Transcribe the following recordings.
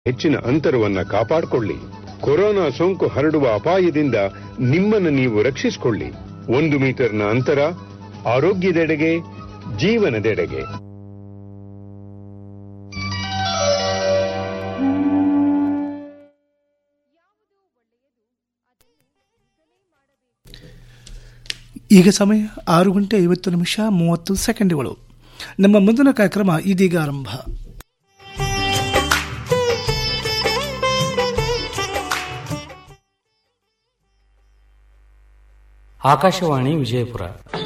ಹೆಚ್ಚಿನ ಅಂತರವನ್ನ ಕಾಪಾಡಿಕೊಳ್ಳಿ ಕೊರೋನಾ ಸೋಂಕು ಹರಡುವ ಅಪಾಯದಿಂದ ನಿಮ್ಮನ್ನು ನೀವು ರಕ್ಷಿಸಿಕೊಳ್ಳಿ ಒಂದು ಮೀಟರ್ನ ಅಂತರ ಆರೋಗ್ಯದೆಡೆಗೆ ಜೀವನದೆಡೆಗೆ ಈಗ ಸಮಯ ಆರು ಗಂಟೆ ಐವತ್ತು ನಿಮಿಷ ಮೂವತ್ತು ಸೆಕೆಂಡ್ಗಳು ನಮ್ಮ ಮುಂದಿನ ಕಾರ್ಯಕ್ರಮ ಇದೀಗ ಆರಂಭ ಆಕಾಶವಾಣಿ ವಿಜಯಪುರ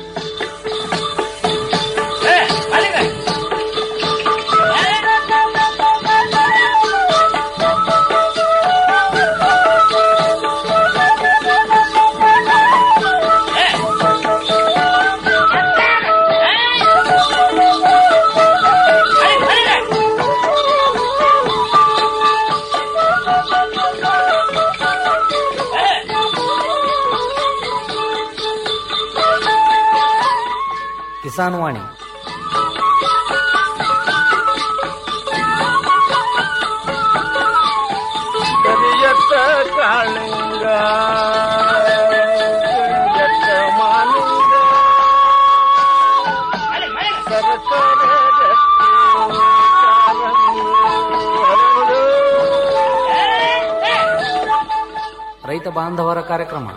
ಕಿಸಾನ್ ವಾಣಿ ಕರಿಯತ್ತ ಕಾಳಿಂಗ ಕರಿಯತ್ತ ಮಾಲಿಂಗ ಸರಸರ ಗಟ್ಟಿ ಕಾಲಂಗಿ ಹರಳು. ರೈತ ಬಾಂಧವರ ಕಾರ್ಯಕ್ರಮ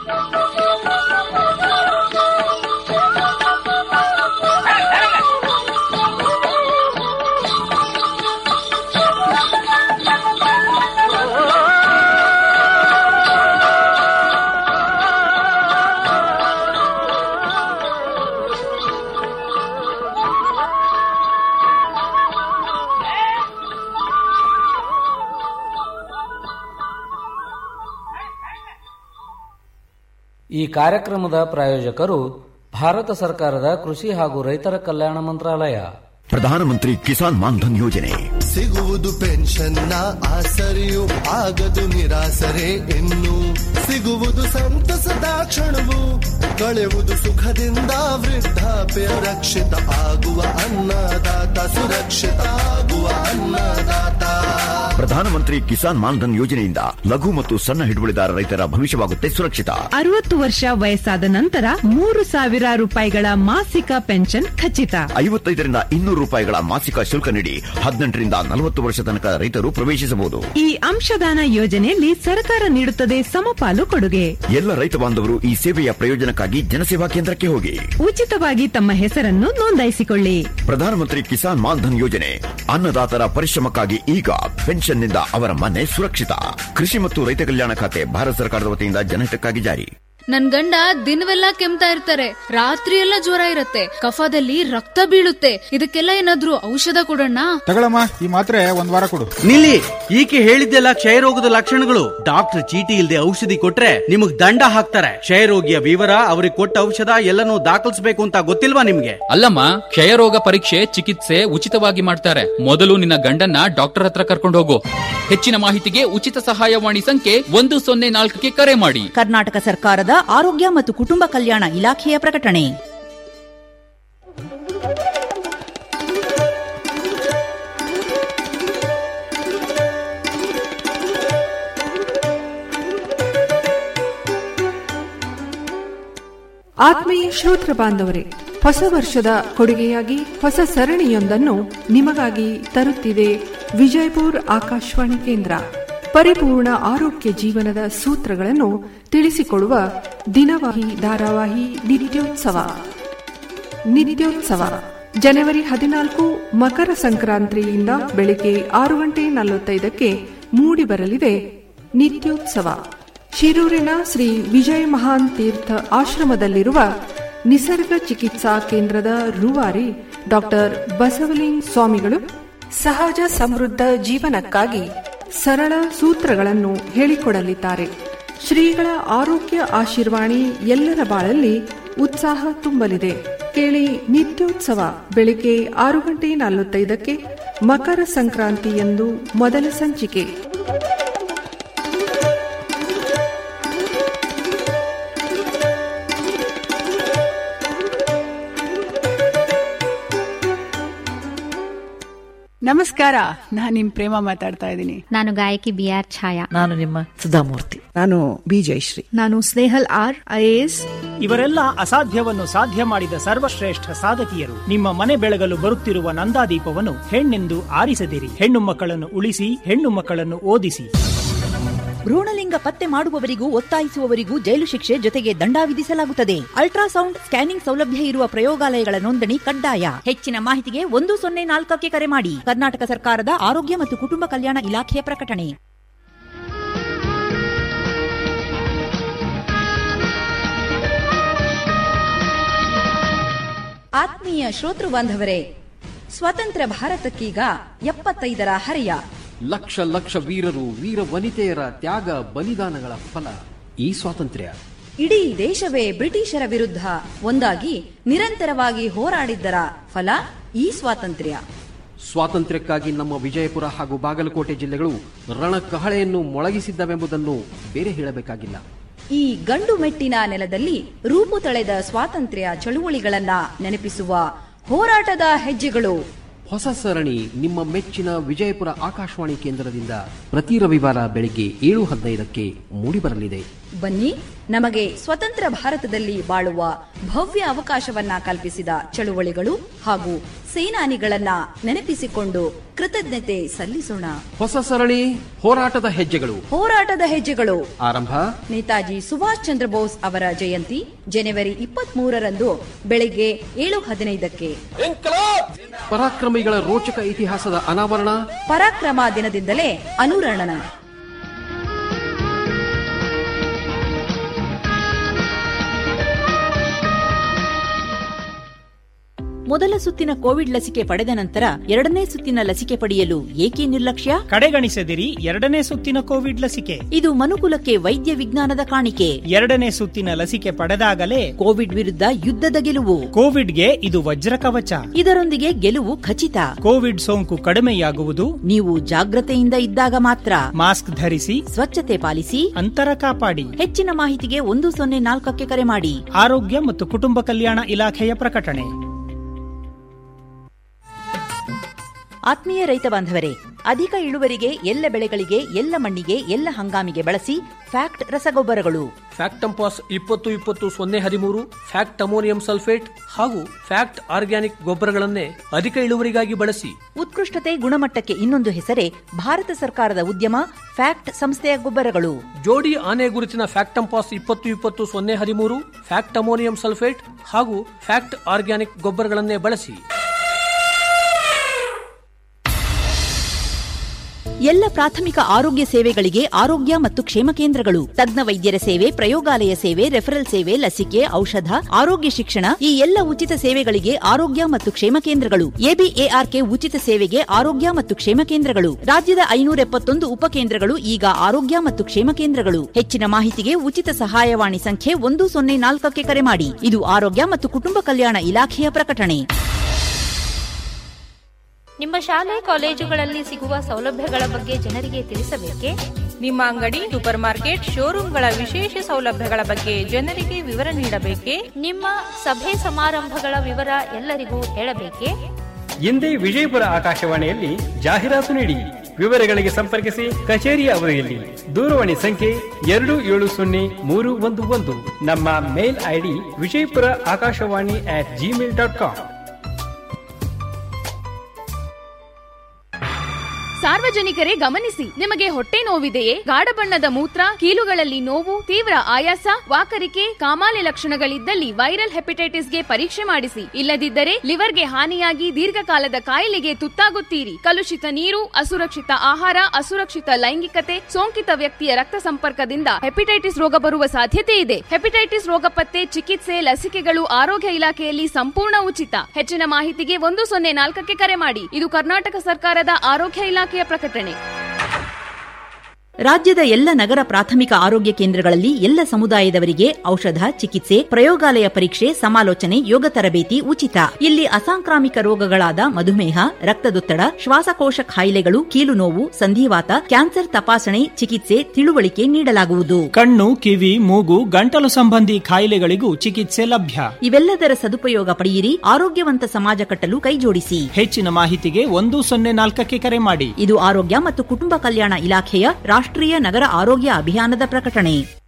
ಈ ಕಾರ್ಯಕ್ರಮದ ಪ್ರಾಯೋಜಕರು ಭಾರತ ಸರ್ಕಾರದ ಕೃಷಿ ಹಾಗೂ ರೈತರ ಕಲ್ಯಾಣ ಮಂತ್ರಾಲಯ ಪ್ರಧಾನಮಂತ್ರಿ ಕಿಸಾನ್ ಮಾನ್ಧನ್ ಯೋಜನೆ ಸಿಗುವುದು ಪೆನ್ಷನ್ನ ಆಸರೆಯು ಆಗದು ನಿರಾಸರೆ ಇನ್ನು ಸಿಗುವುದು ಸಂತಸದ ಕ್ಷಣವು ಕಳೆಯುವುದು ಸುಖದಿಂದ ವೃದ್ಧಾಪ್ಯ ರಕ್ಷಿತ ಆಗುವ ಅನ್ನದಾತ ಸುರಕ್ಷಿತ ಆಗುವ ಅನ್ನದಾತ ಪ್ರಧಾನಮಂತ್ರಿ ಕಿಸಾನ್ ಮಾನ್ಧನ್ ಯೋಜನೆಯಿಂದ ಲಘು ಮತ್ತು ಸಣ್ಣ ಹಿಡುವಳಿದಾರ ರೈತರ ಭವಿಷ್ಯವಾಗುತ್ತೆ ಸುರಕ್ಷಿತ ಅರವತ್ತು ವರ್ಷ ವಯಸ್ಸಾದ ನಂತರ ಮೂರು ಸಾವಿರ ರೂಪಾಯಿಗಳ ಮಾಸಿಕ ಪೆನ್ಷನ್ ಖಚಿತ ಐವತ್ತೈದರಿಂದ ಇನ್ನೂರು ರೂಪಾಯಿಗಳ ಮಾಸಿಕ ಶುಲ್ಕ ನೀಡಿ ಹದಿನೆಂಟರಿಂದ ನಲವತ್ತು ವರ್ಷ ತನಕ ರೈತರು ಪ್ರವೇಶಿಸಬಹುದು ಈ ಅಂಶದಾನ ಯೋಜನೆಯಲ್ಲಿ ಸರ್ಕಾರ ನೀಡುತ್ತದೆ ಸಮಪಾಲು ಕೊಡುಗೆ ಎಲ್ಲ ರೈತ ಬಾಂಧವರು ಈ ಸೇವೆಯ ಪ್ರಯೋಜನಕ್ಕಾಗಿ ಜನಸೇವಾ ಕೇಂದ್ರಕ್ಕೆ ಹೋಗಿ ಉಚಿತವಾಗಿ ತಮ್ಮ ಹೆಸರನ್ನು ನೋಂದಾಯಿಸಿಕೊಳ್ಳಿ ಪ್ರಧಾನಮಂತ್ರಿ ಕಿಸಾನ್ ಮಾನ್ಧನ್ ಯೋಜನೆ ಅನ್ನದಾತರ ಪರಿಶ್ರಮಕ್ಕಾಗಿ ಈಗ ಪೆನ್ಷನ್ನಿಂದ ಅವರ ಮನೆ ಸುರಕ್ಷಿತ ಕೃಷಿ ಮತ್ತು ರೈತ ಕಲ್ಯಾಣ ಖಾತೆ ಭಾರತ ಸರ್ಕಾರದ ವತಿಯಿಂದ ಜನಹಿತಕ್ಕಾಗಿ ಜಾರಿ ನನ್ ಗಂಡ ದಿನವೆಲ್ಲ ಕೆಮ್ತಾ ಇರ್ತಾರೆ ರಾತ್ರಿ ಎಲ್ಲ ಜ್ವರ ಇರತ್ತೆ ಕಫದಲ್ಲಿ ರಕ್ತ ಬೀಳುತ್ತೆ ಇದಕ್ಕೆಲ್ಲ ಏನಾದ್ರೂ ಔಷಧ ಕೊಡೋಣ ತಗೊಳಮ್ಮ ಈ ಮಾತ್ರೆ ಒಂದ್ ವಾರ ಕೊಡು ನಿಲ್ಲಿ ಈಕೆ ಹೇಳಿದ್ದೆಲ್ಲ ಕ್ಷಯರೋಗದ ಲಕ್ಷಣಗಳು ಡಾಕ್ಟರ್ ಚೀಟಿ ಇಲ್ಲದೆ ಔಷಧಿ ಕೊಟ್ರೆ ನಿಮಗ್ ದಂಡ ಹಾಕ್ತಾರೆ ಕ್ಷಯರೋಗಿಯ ವಿವರ ಅವ್ರಿಗೆ ಕೊಟ್ಟ ಔಷಧ ಎಲ್ಲನೂ ದಾಖಲಿಸಬೇಕು ಅಂತ ಗೊತ್ತಿಲ್ವಾ ನಿಮ್ಗೆ ಅಲ್ಲಮ್ಮ ಕ್ಷಯರೋಗ ಪರೀಕ್ಷೆ ಚಿಕಿತ್ಸೆ ಉಚಿತವಾಗಿ ಮಾಡ್ತಾರೆ ಮೊದಲು ನಿನ್ನ ಗಂಡನ್ನ ಡಾಕ್ಟರ್ ಹತ್ರ ಕರ್ಕೊಂಡು ಹೋಗು ಹೆಚ್ಚಿನ ಮಾಹಿತಿಗೆ ಉಚಿತ ಸಹಾಯವಾಣಿ ಸಂಖ್ಯೆ ಒಂದು ಸೊನ್ನೆ ನಾಲ್ಕಕ್ಕೆ ಕರೆ ಮಾಡಿ ಕರ್ನಾಟಕ ಸರ್ಕಾರದ ಆರೋಗ್ಯ ಮತ್ತು ಕುಟುಂಬ ಕಲ್ಯಾಣ ಇಲಾಖೆಯ ಪ್ರಕಟಣೆ ಆತ್ಮೀಯ ಶ್ರೋತೃ ಬಾಂಧವರೇ ಹೊಸ ವರ್ಷದ ಕೊಡುಗೆಯಾಗಿ ಹೊಸ ಸರಣಿಯೊಂದನ್ನು ನಿಮಗಾಗಿ ತರುತ್ತಿದೆ ವಿಜಯಪುರ್ ಆಕಾಶವಾಣಿ ಕೇಂದ್ರ ಪರಿಪೂರ್ಣ ಆರೋಗ್ಯ ಜೀವನದ ಸೂತ್ರಗಳನ್ನು ತಿಳಿಸಿಕೊಡುವ ದಿನವಾಹಿ ಧಾರಾವಾಹಿ ನಿತ್ಯೋತ್ಸವ ನಿತ್ಯೋತ್ಸವ ಜನವರಿ ಹದಿನಾಲ್ಕು ಮಕರ ಸಂಕ್ರಾಂತಿಯಿಂದ ಬೆಳಿಗ್ಗೆ ಆರು ಗಂಟೆ ನಲವತ್ತೈದಕ್ಕೆ ಮೂಡಿ ಬರಲಿದೆ ನಿತ್ಯೋತ್ಸವ ಶಿರೂರಿನ ಶ್ರೀ ವಿಜಯ ಮಹಾನ್ ತೀರ್ಥ ಆಶ್ರಮದಲ್ಲಿರುವ ನಿಸರ್ಗ ಚಿಕಿತ್ಸಾ ಕೇಂದ್ರದ ರೂವಾರಿ ಡಾಕ್ಟರ್ ಬಸವಲಿಂಗ್ ಸ್ವಾಮಿಗಳು ಸಹಜ ಸಮೃದ್ಧ ಜೀವನಕ್ಕಾಗಿ ಸರಳ ಸೂತ್ರಗಳನ್ನು ಹೇಳಿಕೊಡಲಿದ್ದಾರೆ ಶ್ರೀಗಳ ಆರೋಗ್ಯ ಆಶೀರ್ವಾಣಿ ಎಲ್ಲರ ಬಾಳಲ್ಲಿ ಉತ್ಸಾಹ ತುಂಬಲಿದೆ ಕೇಳಿ ನಿತ್ಯೋತ್ಸವ ಬೆಳಿಗ್ಗೆ ಆರು ಗಂಟೆ ನಲವತ್ತೈದಕ್ಕೆ ಮಕರ ಸಂಕ್ರಾಂತಿ ಎಂದು ಮೊದಲ ಸಂಚಿಕೆ ನಮಸ್ಕಾರ ನಾನು ನಿಮ್ ಪ್ರೇಮ ಮಾತಾಡ್ತಾ ಇದ್ದೀನಿ ನಾನು ಗಾಯಕಿ ಬಿ ಆರ್ ಛಾಯಾ ನಾನು ನಿಮ್ಮ ಸುಧಾಮೂರ್ತಿ ನಾನು ಬಿ ಜಯಶ್ರೀ ನಾನು ಸ್ನೇಹಲ್ ಆರ್ ಐಎಎಸ್ ಇವರೆಲ್ಲ ಅಸಾಧ್ಯವನ್ನು ಸಾಧ್ಯ ಮಾಡಿದ ಸರ್ವಶ್ರೇಷ್ಠ ಸಾಧಕಿಯರು ನಿಮ್ಮ ಮನೆ ಬೆಳಗಲು ಬರುತ್ತಿರುವ ನಂದಾದೀಪವನ್ನು ಹೆಣ್ಣೆಂದು ಆರಿಸದಿರಿ ಹೆಣ್ಣು ಮಕ್ಕಳನ್ನು ಉಳಿಸಿ ಹೆಣ್ಣು ಮಕ್ಕಳನ್ನು ಓದಿಸಿ ಭ್ರೂಣಲಿಂಗ ಪತ್ತೆ ಮಾಡುವವರಿಗೂ ಒತ್ತಾಯಿಸುವವರಿಗೂ ಜೈಲು ಶಿಕ್ಷೆ ಜೊತೆಗೆ ದಂಡ ವಿಧಿಸಲಾಗುತ್ತದೆ ಅಲ್ಟ್ರಾಸೌಂಡ್ ಸ್ಕ್ಯಾನಿಂಗ್ ಸೌಲಭ್ಯ ಇರುವ ಪ್ರಯೋಗಾಲಯಗಳ ನೋಂದಣಿ ಕಡ್ಡಾಯ ಹೆಚ್ಚಿನ ಮಾಹಿತಿಗೆ ಒಂದು ಸೊನ್ನೆ ನಾಲ್ಕಕ್ಕೆ ಕರೆ ಮಾಡಿ ಕರ್ನಾಟಕ ಸರ್ಕಾರದ ಆರೋಗ್ಯ ಮತ್ತು ಕುಟುಂಬ ಕಲ್ಯಾಣ ಇಲಾಖೆಯ ಪ್ರಕಟಣೆ ಆತ್ಮೀಯ ಶ್ರೋತೃ ಬಾಂಧವರೇ ಸ್ವತಂತ್ರ ಭಾರತಕ್ಕೀಗ ಎಪ್ಪತ್ತೈದರ ಹರೆಯ ಲಕ್ಷ ಲಕ್ಷ ವೀರರು ವೀರ ವನಿತೆಯರ ತ್ಯಾಗ ಬಲಿದಾನಗಳ ಫಲ ಈ ಸ್ವಾತಂತ್ರ್ಯ ಇಡೀ ದೇಶವೇ ಬ್ರಿಟಿಷರ ವಿರುದ್ಧ ಒಂದಾಗಿ ನಿರಂತರವಾಗಿ ಹೋರಾಡಿದ್ದರ ಫಲ ಈ ಸ್ವಾತಂತ್ರ್ಯ ಸ್ವಾತಂತ್ರ್ಯಕ್ಕಾಗಿ ನಮ್ಮ ವಿಜಯಪುರ ಹಾಗೂ ಬಾಗಲಕೋಟೆ ಜಿಲ್ಲೆಗಳು ರಣಕಹಳೆಯನ್ನು ಮೊಳಗಿಸಿದ್ದವೆಂಬುದನ್ನು ಬೇರೆ ಹೇಳಬೇಕಾಗಿಲ್ಲ ಈ ಗಂಡು ಮೆಟ್ಟಿನ ನೆಲದಲ್ಲಿ ರೂಪು ತಳೆದ ಸ್ವಾತಂತ್ರ್ಯ ಚಳುವಳಿಗಳನ್ನ ನೆನಪಿಸುವ ಹೋರಾಟದ ಹೆಜ್ಜೆಗಳು ಹೊಸ ಸರಣಿ ನಿಮ್ಮ ಮೆಚ್ಚಿನ ವಿಜಯಪುರ ಆಕಾಶವಾಣಿ ಕೇಂದ್ರದಿಂದ ಪ್ರತಿ ರವಿವಾರ ಬೆಳಿಗ್ಗೆ ಏಳು ಹದಿನೈದಕ್ಕೆ ಮೂಡಿಬರಲಿದೆ ಬನ್ನಿ ನಮಗೆ ಸ್ವತಂತ್ರ ಭಾರತದಲ್ಲಿ ಬಾಳುವ ಭವ್ಯ ಅವಕಾಶವನ್ನ ಕಲ್ಪಿಸಿದ ಚಳುವಳಿಗಳು ಹಾಗೂ ಸೇನಾನಿಗಳನ್ನ ನೆನಪಿಸಿಕೊಂಡು ಕೃತಜ್ಞತೆ ಸಲ್ಲಿಸೋಣ ಹೊಸ ಸರಣಿ ಹೋರಾಟದ ಹೆಜ್ಜೆಗಳು ಹೋರಾಟದ ಹೆಜ್ಜೆಗಳು ಆರಂಭ ನೇತಾಜಿ ಸುಭಾಷ್ ಚಂದ್ರ ಬೋಸ್ ಅವರ ಜಯಂತಿ ಜನವರಿ ಇಪ್ಪತ್ತ್ ಮೂರರಂದು ಬೆಳಿಗ್ಗೆ ಏಳು ಹದಿನೈದಕ್ಕೆ ಪರಾಕ್ರಮಿಗಳ ರೋಚಕ ಇತಿಹಾಸದ ಅನಾವರಣ ಪರಾಕ್ರಮ ದಿನದಿಂದಲೇ ಅನುರಣನ ಮೊದಲ ಸುತ್ತಿನ ಕೋವಿಡ್ ಲಸಿಕೆ ಪಡೆದ ನಂತರ ಎರಡನೇ ಸುತ್ತಿನ ಲಸಿಕೆ ಪಡೆಯಲು ಏಕೆ ನಿರ್ಲಕ್ಷ್ಯ ಕಡೆಗಣಿಸದಿರಿ ಎರಡನೇ ಸುತ್ತಿನ ಕೋವಿಡ್ ಲಸಿಕೆ ಇದು ಮನುಕುಲಕ್ಕೆ ವೈದ್ಯ ವಿಜ್ಞಾನದ ಕಾಣಿಕೆ ಎರಡನೇ ಸುತ್ತಿನ ಲಸಿಕೆ ಪಡೆದಾಗಲೇ ಕೋವಿಡ್ ವಿರುದ್ಧ ಯುದ್ಧದ ಗೆಲುವು ಕೋವಿಡ್ಗೆ ಇದು ವಜ್ರ ಕವಚ ಇದರೊಂದಿಗೆ ಗೆಲುವು ಖಚಿತ ಕೋವಿಡ್ ಸೋಂಕು ಕಡಿಮೆಯಾಗುವುದು ನೀವು ಜಾಗ್ರತೆಯಿಂದ ಇದ್ದಾಗ ಮಾತ್ರ ಮಾಸ್ಕ್ ಧರಿಸಿ ಸ್ವಚ್ಛತೆ ಪಾಲಿಸಿ ಅಂತರ ಕಾಪಾಡಿ ಹೆಚ್ಚಿನ ಮಾಹಿತಿಗೆ ಒಂದು ಸೊನ್ನೆ ನಾಲ್ಕಕ್ಕೆ ಕರೆ ಮಾಡಿ ಆರೋಗ್ಯ ಮತ್ತು ಕುಟುಂಬ ಕಲ್ಯಾಣ ಇಲಾಖೆಯ ಪ್ರಕಟಣೆ ಆತ್ಮೀಯ ರೈತ ಬಾಂಧವರೇ ಅಧಿಕ ಇಳುವರಿಗೆ ಎಲ್ಲ ಬೆಳೆಗಳಿಗೆ ಎಲ್ಲ ಮಣ್ಣಿಗೆ ಎಲ್ಲ ಹಂಗಾಮಿಗೆ ಬಳಸಿ ಫ್ಯಾಕ್ಟ್ ರಸಗೊಬ್ಬರಗಳು ಫ್ಯಾಕ್ಟಂಪಾಸ್ ಇಪ್ಪತ್ತು ಇಪ್ಪತ್ತು ಸೊನ್ನೆ ಹದಿಮೂರು ಫ್ಯಾಕ್ಟ್ ಅಮೋನಿಯಂ ಸಲ್ಫೇಟ್ ಹಾಗೂ ಫ್ಯಾಕ್ಟ್ ಆರ್ಗ್ಯಾನಿಕ್ ಗೊಬ್ಬರಗಳನ್ನೇ ಅಧಿಕ ಇಳುವರಿಗಾಗಿ ಬಳಸಿ ಉತ್ಕೃಷ್ಟತೆ ಗುಣಮಟ್ಟಕ್ಕೆ ಇನ್ನೊಂದು ಹೆಸರೇ ಭಾರತ ಸರ್ಕಾರದ ಉದ್ಯಮ ಫ್ಯಾಕ್ಟ್ ಸಂಸ್ಥೆಯ ಗೊಬ್ಬರಗಳು ಜೋಡಿ ಆನೆ ಗುರುತಿನ ಫ್ಯಾಕ್ಟಂಪಾಸ್ ಇಪ್ಪತ್ತು ಇಪ್ಪತ್ತು ಸೊನ್ನೆ ಹದಿಮೂರು ಫ್ಯಾಕ್ಟ್ ಅಮೋನಿಯಂ ಸಲ್ಫೇಟ್ ಹಾಗೂ ಫ್ಯಾಕ್ಟ್ ಆರ್ಗ್ಯಾನಿಕ್ ಗೊಬ್ಬರಗಳನ್ನೇ ಬಳಸಿ ಎಲ್ಲ ಪ್ರಾಥಮಿಕ ಆರೋಗ್ಯ ಸೇವೆಗಳಿಗೆ ಆರೋಗ್ಯ ಮತ್ತು ಕ್ಷೇಮ ಕೇಂದ್ರಗಳು ತಜ್ಞ ವೈದ್ಯರ ಸೇವೆ ಪ್ರಯೋಗಾಲಯ ಸೇವೆ ರೆಫರಲ್ ಸೇವೆ ಲಸಿಕೆ ಔಷಧ ಆರೋಗ್ಯ ಶಿಕ್ಷಣ ಈ ಎಲ್ಲ ಉಚಿತ ಸೇವೆಗಳಿಗೆ ಆರೋಗ್ಯ ಮತ್ತು ಕ್ಷೇಮ ಕೇಂದ್ರಗಳು ಎಬಿಎಆರ್ಕೆ ಉಚಿತ ಸೇವೆಗೆ ಆರೋಗ್ಯ ಮತ್ತು ಕ್ಷೇಮ ಕೇಂದ್ರಗಳು ರಾಜ್ಯದ ಐನೂರ ಎಪ್ಪತ್ತೊಂದು ಉಪಕೇಂದ್ರಗಳು ಈಗ ಆರೋಗ್ಯ ಮತ್ತು ಕ್ಷೇಮ ಕೇಂದ್ರಗಳು ಹೆಚ್ಚಿನ ಮಾಹಿತಿಗೆ ಉಚಿತ ಸಹಾಯವಾಣಿ ಸಂಖ್ಯೆ ಒಂದು ಸೊನ್ನೆ ನಾಲ್ಕಕ್ಕೆ ಕರೆ ಮಾಡಿ ಇದು ಆರೋಗ್ಯ ಮತ್ತು ಕುಟುಂಬ ಕಲ್ಯಾಣ ಇಲಾಖೆಯ ಪ್ರಕಟಣೆ ನಿಮ್ಮ ಶಾಲೆ ಕಾಲೇಜುಗಳಲ್ಲಿ ಸಿಗುವ ಸೌಲಭ್ಯಗಳ ಬಗ್ಗೆ ಜನರಿಗೆ ತಿಳಿಸಬೇಕೇ ನಿಮ್ಮ ಅಂಗಡಿ ಸೂಪರ್ ಮಾರ್ಕೆಟ್ ಶೋರೂಮ್ಗಳ ವಿಶೇಷ ಸೌಲಭ್ಯಗಳ ಬಗ್ಗೆ ಜನರಿಗೆ ವಿವರ ನೀಡಬೇಕೇ ನಿಮ್ಮ ಸಭೆ ಸಮಾರಂಭಗಳ ವಿವರ ಎಲ್ಲರಿಗೂ ಹೇಳಬೇಕೇ ಎಂದೇ ವಿಜಯಪುರ ಆಕಾಶವಾಣಿಯಲ್ಲಿ ಜಾಹೀರಾತು ನೀಡಿ ವಿವರಗಳಿಗೆ ಸಂಪರ್ಕಿಸಿ ಕಚೇರಿಯ ಅವಧಿಯಲ್ಲಿ ದೂರವಾಣಿ ಸಂಖ್ಯೆ ಎರಡು ಏಳು ಸೊನ್ನೆ ಮೂರು ಒಂದು ಒಂದು ನಮ್ಮ mail ID Vijayapura Akashvani at Gmail dot com ಸಾರ್ವಜನಿಕರೇ ಗಮನಿಸಿ ನಿಮಗೆ ಹೊಟ್ಟೆ ನೋವಿದೆಯೇ ಗಾಢ ಬಣ್ಣದ ಮೂತ್ರ ಕೀಲುಗಳಲ್ಲಿ ನೋವು ತೀವ್ರ ಆಯಾಸ ವಾಕರಿಕೆ ಕಾಮಾಲೆ ಲಕ್ಷಣಗಳಿದ್ದಲ್ಲಿ ವೈರಲ್ ಹೆಪಟೈಟಿಸ್ಗೆ ಪರೀಕ್ಷೆ ಮಾಡಿಸಿ ಇಲ್ಲದಿದ್ದರೆ ಲಿವರ್ಗೆ ಹಾನಿಯಾಗಿ ದೀರ್ಘಕಾಲದ ಕಾಯಿಲೆಗೆ ತುತ್ತಾಗುತ್ತೀರಿ ಕಲುಷಿತ ನೀರು ಅಸುರಕ್ಷಿತ ಆಹಾರ ಅಸುರಕ್ಷಿತ ಲೈಂಗಿಕತೆ ಸೋಂಕಿತ ವ್ಯಕ್ತಿಯ ರಕ್ತ ಸಂಪರ್ಕದಿಂದ ಹೆಪಟೈಟಿಸ್ ರೋಗ ಬರುವ ಸಾಧ್ಯತೆ ಇದೆ ಹೆಪಟೈಟಿಸ್ ರೋಗ ಪತ್ತೆ ಚಿಕಿತ್ಸೆ ಲಸಿಕೆಗಳು ಆರೋಗ್ಯ ಇಲಾಖೆಯಲ್ಲಿ ಸಂಪೂರ್ಣ ಉಚಿತ ಹೆಚ್ಚಿನ ಮಾಹಿತಿಗೆ ಒಂದು ಸೊನ್ನೆ ನಾಲ್ಕಕ್ಕೆ ಕರೆ ಮಾಡಿ ಇದು ಕರ್ನಾಟಕ ಸರ್ಕಾರದ ಆರೋಗ್ಯ ಇಲಾಖೆಯ ಪ್ರಕಟಣೆ ರಾಜ್ಯದ ಎಲ್ಲ ನಗರ ಪ್ರಾಥಮಿಕ ಆರೋಗ್ಯ ಕೇಂದ್ರಗಳಲ್ಲಿ ಎಲ್ಲ ಸಮುದಾಯದವರಿಗೆ ಔಷಧ ಚಿಕಿತ್ಸೆ ಪ್ರಯೋಗಾಲಯ ಪರೀಕ್ಷೆ ಸಮಾಲೋಚನೆ ಯೋಗ ತರಬೇತಿ ಉಚಿತ ಇಲ್ಲಿ ಅಸಾಂಕ್ರಾಮಿಕ ರೋಗಗಳಾದ ಮಧುಮೇಹ ರಕ್ತದೊತ್ತಡ ಶ್ವಾಸಕೋಶ ಕಾಯಿಲೆಗಳು ಕೀಲು ನೋವು ಸಂಧಿವಾತ ಕ್ಯಾನ್ಸರ್ ತಪಾಸಣೆ ಚಿಕಿತ್ಸೆ ತಿಳುವಳಿಕೆ ನೀಡಲಾಗುವುದು ಕಣ್ಣು ಕಿವಿ ಮೂಗು ಗಂಟಲು ಸಂಬಂಧಿ ಕಾಯಿಲೆಗಳಿಗೂ ಚಿಕಿತ್ಸೆ ಲಭ್ಯ ಇವೆಲ್ಲದರ ಸದುಪಯೋಗ ಪಡೆಯಿರಿ ಆರೋಗ್ಯವಂತ ಸಮಾಜ ಕಟ್ಟಲು ಕೈಜೋಡಿಸಿ ಹೆಚ್ಚಿನ ಮಾಹಿತಿಗೆ ಒಂದು ಸೊನ್ನೆ ನಾಲ್ಕಕ್ಕೆ ಕರೆ ಮಾಡಿ ಇದು ಆರೋಗ್ಯ ಮತ್ತು ಕುಟುಂಬ ಕಲ್ಯಾಣ ಇಲಾಖೆಯ ರಾಷ್ಟ್ರೀಯ ನಗರ ಆರೋಗ್ಯ ಅಭಿಯಾನದ ಪ್ರಕಟಣೆ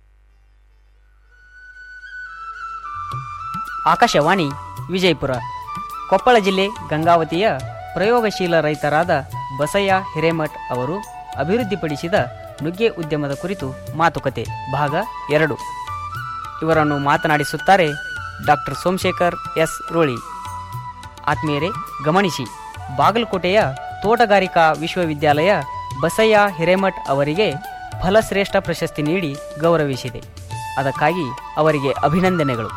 ಆಕಾಶವಾಣಿ ವಿಜಯಪುರ ಕೊಪ್ಪಳ ಜಿಲ್ಲೆ ಗಂಗಾವತಿಯ ಪ್ರಯೋಗಶೀಲ ರೈತರಾದ ಬಸಯ್ಯ ಹಿರೇಮಠ್ ಅವರು ಅಭಿವೃದ್ಧಿಪಡಿಸಿದ ನುಗ್ಗೆ ಉದ್ಯಮದ ಕುರಿತು ಮಾತುಕತೆ ಭಾಗ ಎರಡು ಇವರನ್ನು ಮಾತನಾಡಿಸುತ್ತಾರೆ ಡಾಕ್ಟರ್ ಸೋಮಶೇಖರ್ ಎಸ್ ರೋಳಿ ಆತ್ಮೀಯರೇ ಗಮನಿಸಿ ಬಾಗಲಕೋಟೆಯ ತೋಟಗಾರಿಕಾ ವಿಶ್ವವಿದ್ಯಾಲಯ ಬಸಯ್ಯ ಹಿರೇಮಠ್ ಅವರಿಗೆ ಫಲಶ್ರೇಷ್ಠ ಪ್ರಶಸ್ತಿ ನೀಡಿ ಗೌರವಿಸಿದೆ ಅದಕ್ಕಾಗಿ ಅವರಿಗೆ ಅಭಿನಂದನೆಗಳು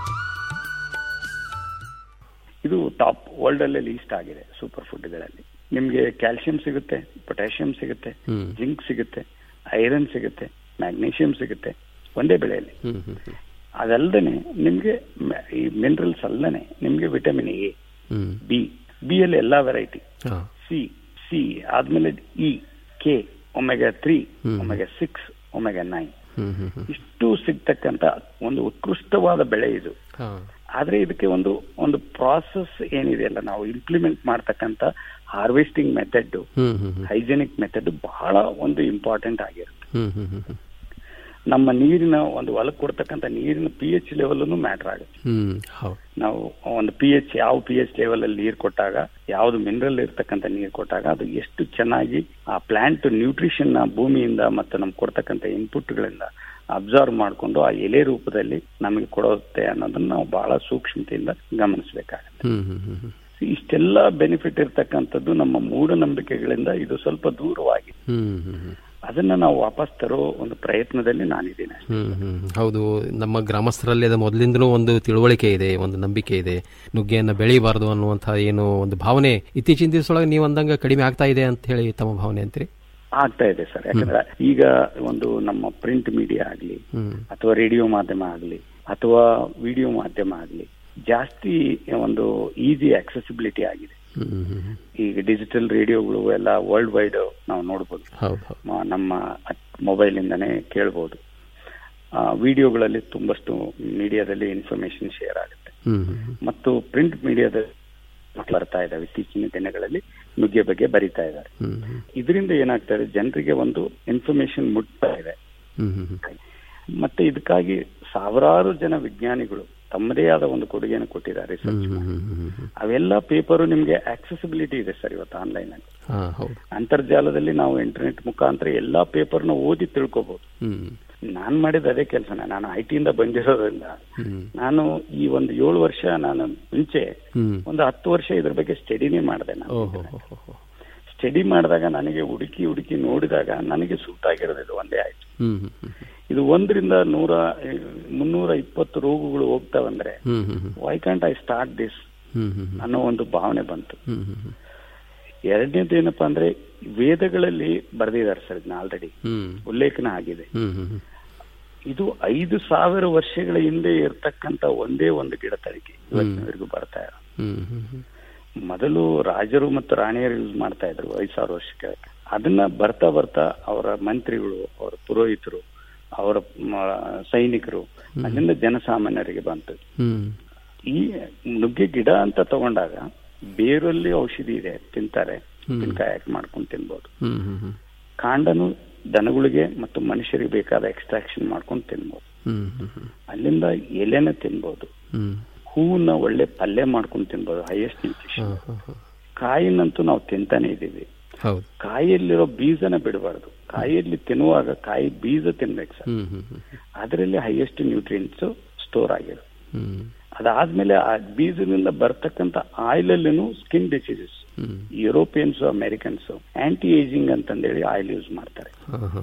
ಇದು ಟಾಪ್ ವರ್ಲ್ಡ್ ಅಲ್ಲೇ ಲೀಸ್ಟ್ ಆಗಿದೆ ಸೂಪರ್ ಫುಡ್ಗಳಲ್ಲಿ ನಿಮ್ಗೆ ಕ್ಯಾಲ್ಸಿಯಂ ಸಿಗುತ್ತೆ ಪೊಟ್ಯಾಷಿಯಂ ಸಿಗುತ್ತೆ ಜಿಂಕ್ ಸಿಗುತ್ತೆ ಐರನ್ ಸಿಗುತ್ತೆ ಮ್ಯಾಗ್ನೀಷಿಯಂ ಸಿಗುತ್ತೆ ಒಂದೇ ಬೆಳೆಯಲ್ಲಿ ಅದಲ್ದೇ ನಿಮ್ಗೆ ಮ- ಈ ಮಿನರಲ್ಸ್ ಅಲ್ಲದೆ ನಿಮ್ಗೆ ವಿಟಮಿನ್ ಎ ಬಿ ಬಿ ಅಲ್ಲಿ ಎಲ್ಲಾ ವೆರೈಟಿ ಸಿ ಸಿ ಆದ್ಮೇಲೆ E K omega three omega six omega nine ಇಷ್ಟು ಸಿಗ್ತಕ್ಕಂತ ಒಂದು ಉತ್ಕೃಷ್ಟವಾದ ಬೆಳೆ ಇದು ಆದ್ರೆ ಇದಕ್ಕೆ ಒಂದು ಒಂದು ಪ್ರಾಸೆಸ್ ಏನಿದೆಯಲ್ಲ ನಾವು ಇಂಪ್ಲಿಮೆಂಟ್ ಮಾಡ್ತಕ್ಕಂತ ಹಾರ್ವೆಸ್ಟಿಂಗ್ ಮೆಥಡ್ ಹೈಜೆನಿಕ್ ಮೆಥಡ್ ಬಹಳ ಒಂದು ಇಂಪಾರ್ಟೆಂಟ್ ಆಗಿರುತ್ತೆ ನಮ್ಮ ನೀರಿನ ಒಂದು ಹೊಲಕ್ಕೆ ಕೊಡ್ತಕ್ಕಂತ ನೀರಿನ ಪಿ ಎಚ್ ಲೆವೆಲ್ ಮ್ಯಾಟರ್ ಆಗುತ್ತೆ ಹ್ಮ್ ಹೌದು ನಾವು ಒಂದು ಪಿ ಎಚ್ ಯಾವ ಪಿ ಎಚ್ ಲೆವೆಲ್ ಅಲ್ಲಿ ನೀರು ಕೊಟ್ಟಾಗ ಯಾವ್ದು ಮಿನರಲ್ ಇರ್ತಕ್ಕಂಥ ನೀರು ಕೊಟ್ಟಾಗ ಅದು ಎಷ್ಟು ಚೆನ್ನಾಗಿ ಆ ಪ್ಲಾಂಟ್ ನ್ಯೂಟ್ರಿಷನ್ ನ ಭೂಮಿಯಿಂದ ಮತ್ತು ನಮ್ಗೆ ಕೊಡ್ತಕ್ಕಂಥ ಇನ್ಪುಟ್ ಗಳಿಂದ ಅಬ್ಸರ್ವ್ ಮಾಡಿಕೊಂಡು ಆ ಎಲೆ ರೂಪದಲ್ಲಿ ನಮಗೆ ಕೊಡುತ್ತೆ ಅನ್ನೋದನ್ನ ನಾವು ಬಹಳ ಸೂಕ್ಷ್ಮತೆಯಿಂದ ಗಮನಿಸಬೇಕಾಗುತ್ತೆ ಹ್ಮ್ ಹ್ಮ್ ಹ್ಮ್ ಹ್ಮ್ ಇಷ್ಟೆಲ್ಲ ಬೆನಿಫಿಟ್ ಇರ್ತಕ್ಕಂಥದ್ದು ನಮ್ಮ ಮೂಢನಂಬಿಕೆಗಳಿಂದ ಇದು ಸ್ವಲ್ಪ ದೂರವಾಗಿ ಹ್ಮ್ ಹ್ಮ್ ಹ್ಮ್ ಅದನ್ನ ನಾವು ವಾಪಸ್ ತರೋ ಒಂದು ಪ್ರಯತ್ನದಲ್ಲಿ ನಾನಿದ್ದೀನಿ ಹ್ಮ್ ಹ್ಮ್ ಹೌದು ನಮ್ಮ ಗ್ರಾಮಸ್ಥರಲ್ಲಿ ಅದು ಮೊದಲಿಂದನೂ ಒಂದು ತಿಳುವಳಿಕೆ ಇದೆ ಒಂದು ನಂಬಿಕೆ ಇದೆ ನುಗ್ಗೆಯನ್ನ ಬೆಳಿಬಾರದು ಅನ್ನುವಂತಹ ಏನು ಒಂದು ಭಾವನೆ ಇತ್ತೀಚಿನ ದಿವಸದೊಳಗೆ ನೀವು ಅಂದಂಗ ಕಡಿಮೆ ಆಗ್ತಾ ಇದೆ ಅಂತ ಹೇಳಿ ತಮ್ಮ ಭಾವನೆ ಅಂತೀರಿ ಆಗ್ತಾ ಇದೆ ಸರ್ ಯಾಕಂದ್ರೆ ಈಗ ಒಂದು ನಮ್ಮ ಪ್ರಿಂಟ್ ಮೀಡಿಯಾ ಆಗ್ಲಿ ಹ್ಮ್ ಅಥವಾ ರೇಡಿಯೋ ಮಾಧ್ಯಮ ಆಗಲಿ ಅಥವಾ ವಿಡಿಯೋ ಮಾಧ್ಯಮ ಆಗಲಿ ಜಾಸ್ತಿ ಒಂದು ಈಸಿ ಆಕ್ಸೆಸಿಬಿಲಿಟಿ ಆಗಿದೆ ಹ್ಮ್ ಹ್ಮ್ ಹ್ಮ್ ಈಗ ಡಿಜಿಟಲ್ ರೇಡಿಯೋಗಳು ಎಲ್ಲ ವರ್ಲ್ಡ್ ವೈಡ್ ನಾವು ನೋಡ್ಬೋದು ಹೌದು ಹೌದು ಮ- ನಮ್ಮ ಮೊಬೈಲ್ ಇಂದಾನೆ ಕೇಳ್ಬೋದು ಆ, ವಿಡಿಯೋಗಳಲ್ಲಿ ತುಂಬಷ್ಟು ಮೀಡಿಯಾದಲ್ಲಿ ಇನ್ಫಾರ್ಮೇಶನ್ ಶೇರ್ ಆಗುತ್ತೆ ಹ್ಮ್ ಹ್ಮ್ ಹ್ಮ್ ಮತ್ತು ಪ್ರಿಂಟ್ ಮೀಡಿಯಾದಲ್ಲಿ ಬರ್ತಾ ಇದಾವೆ ಇತ್ತೀಚಿನ ದಿನಗಳಲ್ಲಿ ನುಗ್ಗೆ ಬಗ್ಗೆ ಬರಿತಾ ಇದ್ದಾರೆ ಹ್ಮ್ ಹ್ಮ್ ಇದರಿಂದ ಏನಾಗ್ತಾ ಇದೆ ಜನರಿಗೆ ಒಂದು ಇನ್ಫಾರ್ಮೇಶನ್ ಮುಟ್ತಾ ಇದೆ ಹ್ಮ್ ಹ್ಮ್ ಹ್ಮ್ ಮತ್ತೆ ಇದಕ್ಕಾಗಿ ಸಾವಿರಾರು ಜನ ವಿಜ್ಞಾನಿಗಳು ತಮ್ಮದೇ ಆದ ಒಂದು ಕೊಡುಗೆಯನ್ನು ಕೊಟ್ಟಿದ್ದಾರೆ ರಿಸರ್ಚ್ ಹ್ಮ್ ಹ್ಮ್ ಹ್ಮ್ ಹ್ಮ್ ಅವೆಲ್ಲ ಪೇಪರು ನಿಮ್ಗೆ ಆಕ್ಸೆಸಿಬಿಲಿಟಿ ಇದೆ ಸರ್ ಇವತ್ತು ಆನ್ಲೈನ್ ಅಲ್ಲಿ ಹಾ ಹೌದು ಅಂತರ್ಜಾಲದಲ್ಲಿ ನಾವು ಇಂಟರ್ನೆಟ್ ಮುಖಾಂತರ ಎಲ್ಲಾ ಪೇಪರ್ನ ಓದಿ ತಿಳ್ಕೊಬಹುದು ಹ್ಮ್ ನಾನ್ ಮಾಡಿದ ಅದೇ ಕೆಲಸನ ನಾನು ಐ ಟಿಯಿಂದ ಬಂದಿರೋದ್ರಿಂದ ಹ್ಮ್ ನಾನು ಈ ಒಂದು ಏಳು ವರ್ಷ ನಾನು ಮುಂಚೆ ಹ್ಮ್ ಒಂದು ಹತ್ತು ವರ್ಷ ಇದ್ರ ಬಗ್ಗೆ ಸ್ಟಡಿನೇ ಮಾಡಿದೆ ನಾನು ಓಹೋ ಹೋ ಹೋ ಹೋ. ಸ್ಟಡಿ ಮಾಡಿದಾಗ ನನಗೆ ಹುಡುಕಿ ಹುಡುಕಿ ನೋಡಿದಾಗ ನನಗೆ ಸೂಟ್ ಆಗಿರೋದು ಇದು ಒಂದೇ ಆಯ್ತು ಹ್ಮ್ ಹ್ಮ್ ಹ್ಮ್ ಇದು ಒಂದರಿಂದ ನೂರ ಏ, ಮುನ್ನೂರ ಇಪ್ಪತ್ತು ರೋಗಗಳು ಹೋಗ್ತಾವಂದ್ರೆ ಹ್ಮ್ ಹ್ಮ್ ಹ್ಮ್ why can't I start this ಹ್ಮ್ ಹ್ಮ್ ಹ್ಮ್ ಅನ್ನೋ ಒಂದು ಭಾವನೆ ಬಂತು ಹ್ಮ್ ಹ್ಮ್ ಹ್ಮ್ ಎರಡನೇದು ಏನಪ್ಪಾ ಅಂದ್ರೆ ವೇದಗಳಲ್ಲಿ ಬರೆದಿದ್ದಾರೆ ಸರ್ ಇದನ್ನ ಆಲ್ರೆಡಿ ಹ್ಮ್ ಉಲ್ಲೇಖನ ಆಗಿದೆ ಹ್ಮ್ ಹ್ಮ್ ಹ್ಮ್ ಇದು ಐದು ಸಾವಿರ ವರ್ಷಗಳ ಹಿಂದೆ ಇರ್ತಕ್ಕಂತ ಒಂದೇ ಒಂದು ಗಿಡ ತಳಿಕೆ ಇವತ್ತಿನವರೆಗೂ ಬರ್ತಾ ಇರೋ ಹ್ಮ್ ಹ್ಮ್ ಹ್ಮ್ ಮೊದಲು ರಾಜರು ಮತ್ತು ರಾಣಿಯರು ಯೂಸ್ ಮಾಡ್ತಾ ಇದ್ರು ಐದು ಸಾವಿರ ವರ್ಷ ಕೆಳಗೆ ಅದನ್ನ ಬರ್ತಾ ಬರ್ತಾ ಅವರ ಮಂತ್ರಿಗಳು ಅವರ ಪುರೋಹಿತರು ಅವರ ಮ- ಸೈನಿಕರು ಅಲ್ಲಿಂದ ಜನಸಾಮಾನ್ಯರಿಗೆ ಬಂತು ಹ್ಮ್ ಈ ನುಗ್ಗೆ ಗಿಡ ಅಂತ ತಗೊಂಡಾಗ ಬೇರಲ್ಲಿ ಔಷಧಿ ಇದೆ ತಿಂತಾರೆ ಉಪ್ಪಿನಕಾಯಿ ಹಾಕಿ ಮಾಡ್ಕೊಂಡು ತಿನ್ಬೋದು ಹ್ಮ್ ಹ್ಮ್ ಹ್ಮ್ ಕಾಂಡನು ದನಗಳಿಗೆ ಮತ್ತು ಮನುಷ್ಯರಿಗೆ ಬೇಕಾದ ಎಕ್ಸ್ಟ್ರಾಕ್ಷನ್ ಮಾಡ್ಕೊಂಡು ತಿನ್ಬೋದು ಹ್ಮ್ ಹ್ಮ್ ಹ್ಮ್ ಅಲ್ಲಿಂದ ಎಲೆನ ತಿನ್ಬೋದು ಹ್ಮ್ ಹೂವನ್ನ ಒಳ್ಳೆ ಪಲ್ಯ ಮಾಡ್ಕೊಂಡು ತಿನ್ಬೋದು ಹೈಯೆಸ್ಟ್ ನ್ಯೂಟ್ರಿಷನ್ ಹಾ, ಹಾ, ಹಾ. ಕಾಯಿನಂತೂ ನಾವು ತಿಂತಾನೆ ಇದ್ದೀವಿ ಹೌದು ಕಾಯಿಯಲ್ಲಿರೋ ಬೀಜನ ಬಿಡಬಾರ್ದು ಕಾಯಿಯಲ್ಲಿ ತಿನ್ನುವಾಗ ಕಾಯಿ ಬೀಜ ತಿನ್ಬೇಕು ಸರ್ ಹ್ಮ್ ಹ್ಮ್ ಹ್ಮ್ ಅದರಲ್ಲಿ ಹೈಯೆಸ್ಟ್ ನ್ಯೂಟ್ರಿಯೆಂಟ್ಸ್ ಸ್ಟೋರ್ ಆಗಿರುತ್ತೆ ಹ್ಮ್ ಅದಾದ್ಮೇಲೆ ಆ ಬೀಜದಿಂದ ಬರ್ತಕ್ಕಂತ ಆಯಿಲ್ ಅಲ್ಲಿನೂ ಸ್ಕಿನ್ ಡಿಸೀಸಸ್ ಹ್ಮ್ ಯುರೋಪಿಯನ್ಸ್ ಅಮೆರಿಕನ್ಸ್ ಆಂಟಿ ಏಜಿಂಗ್ ಅಂತಂದೇಳಿ ಆಯಿಲ್ ಯೂಸ್ ಮಾಡ್ತಾರೆ ಹಾ, ಹಾ, ಹಾ.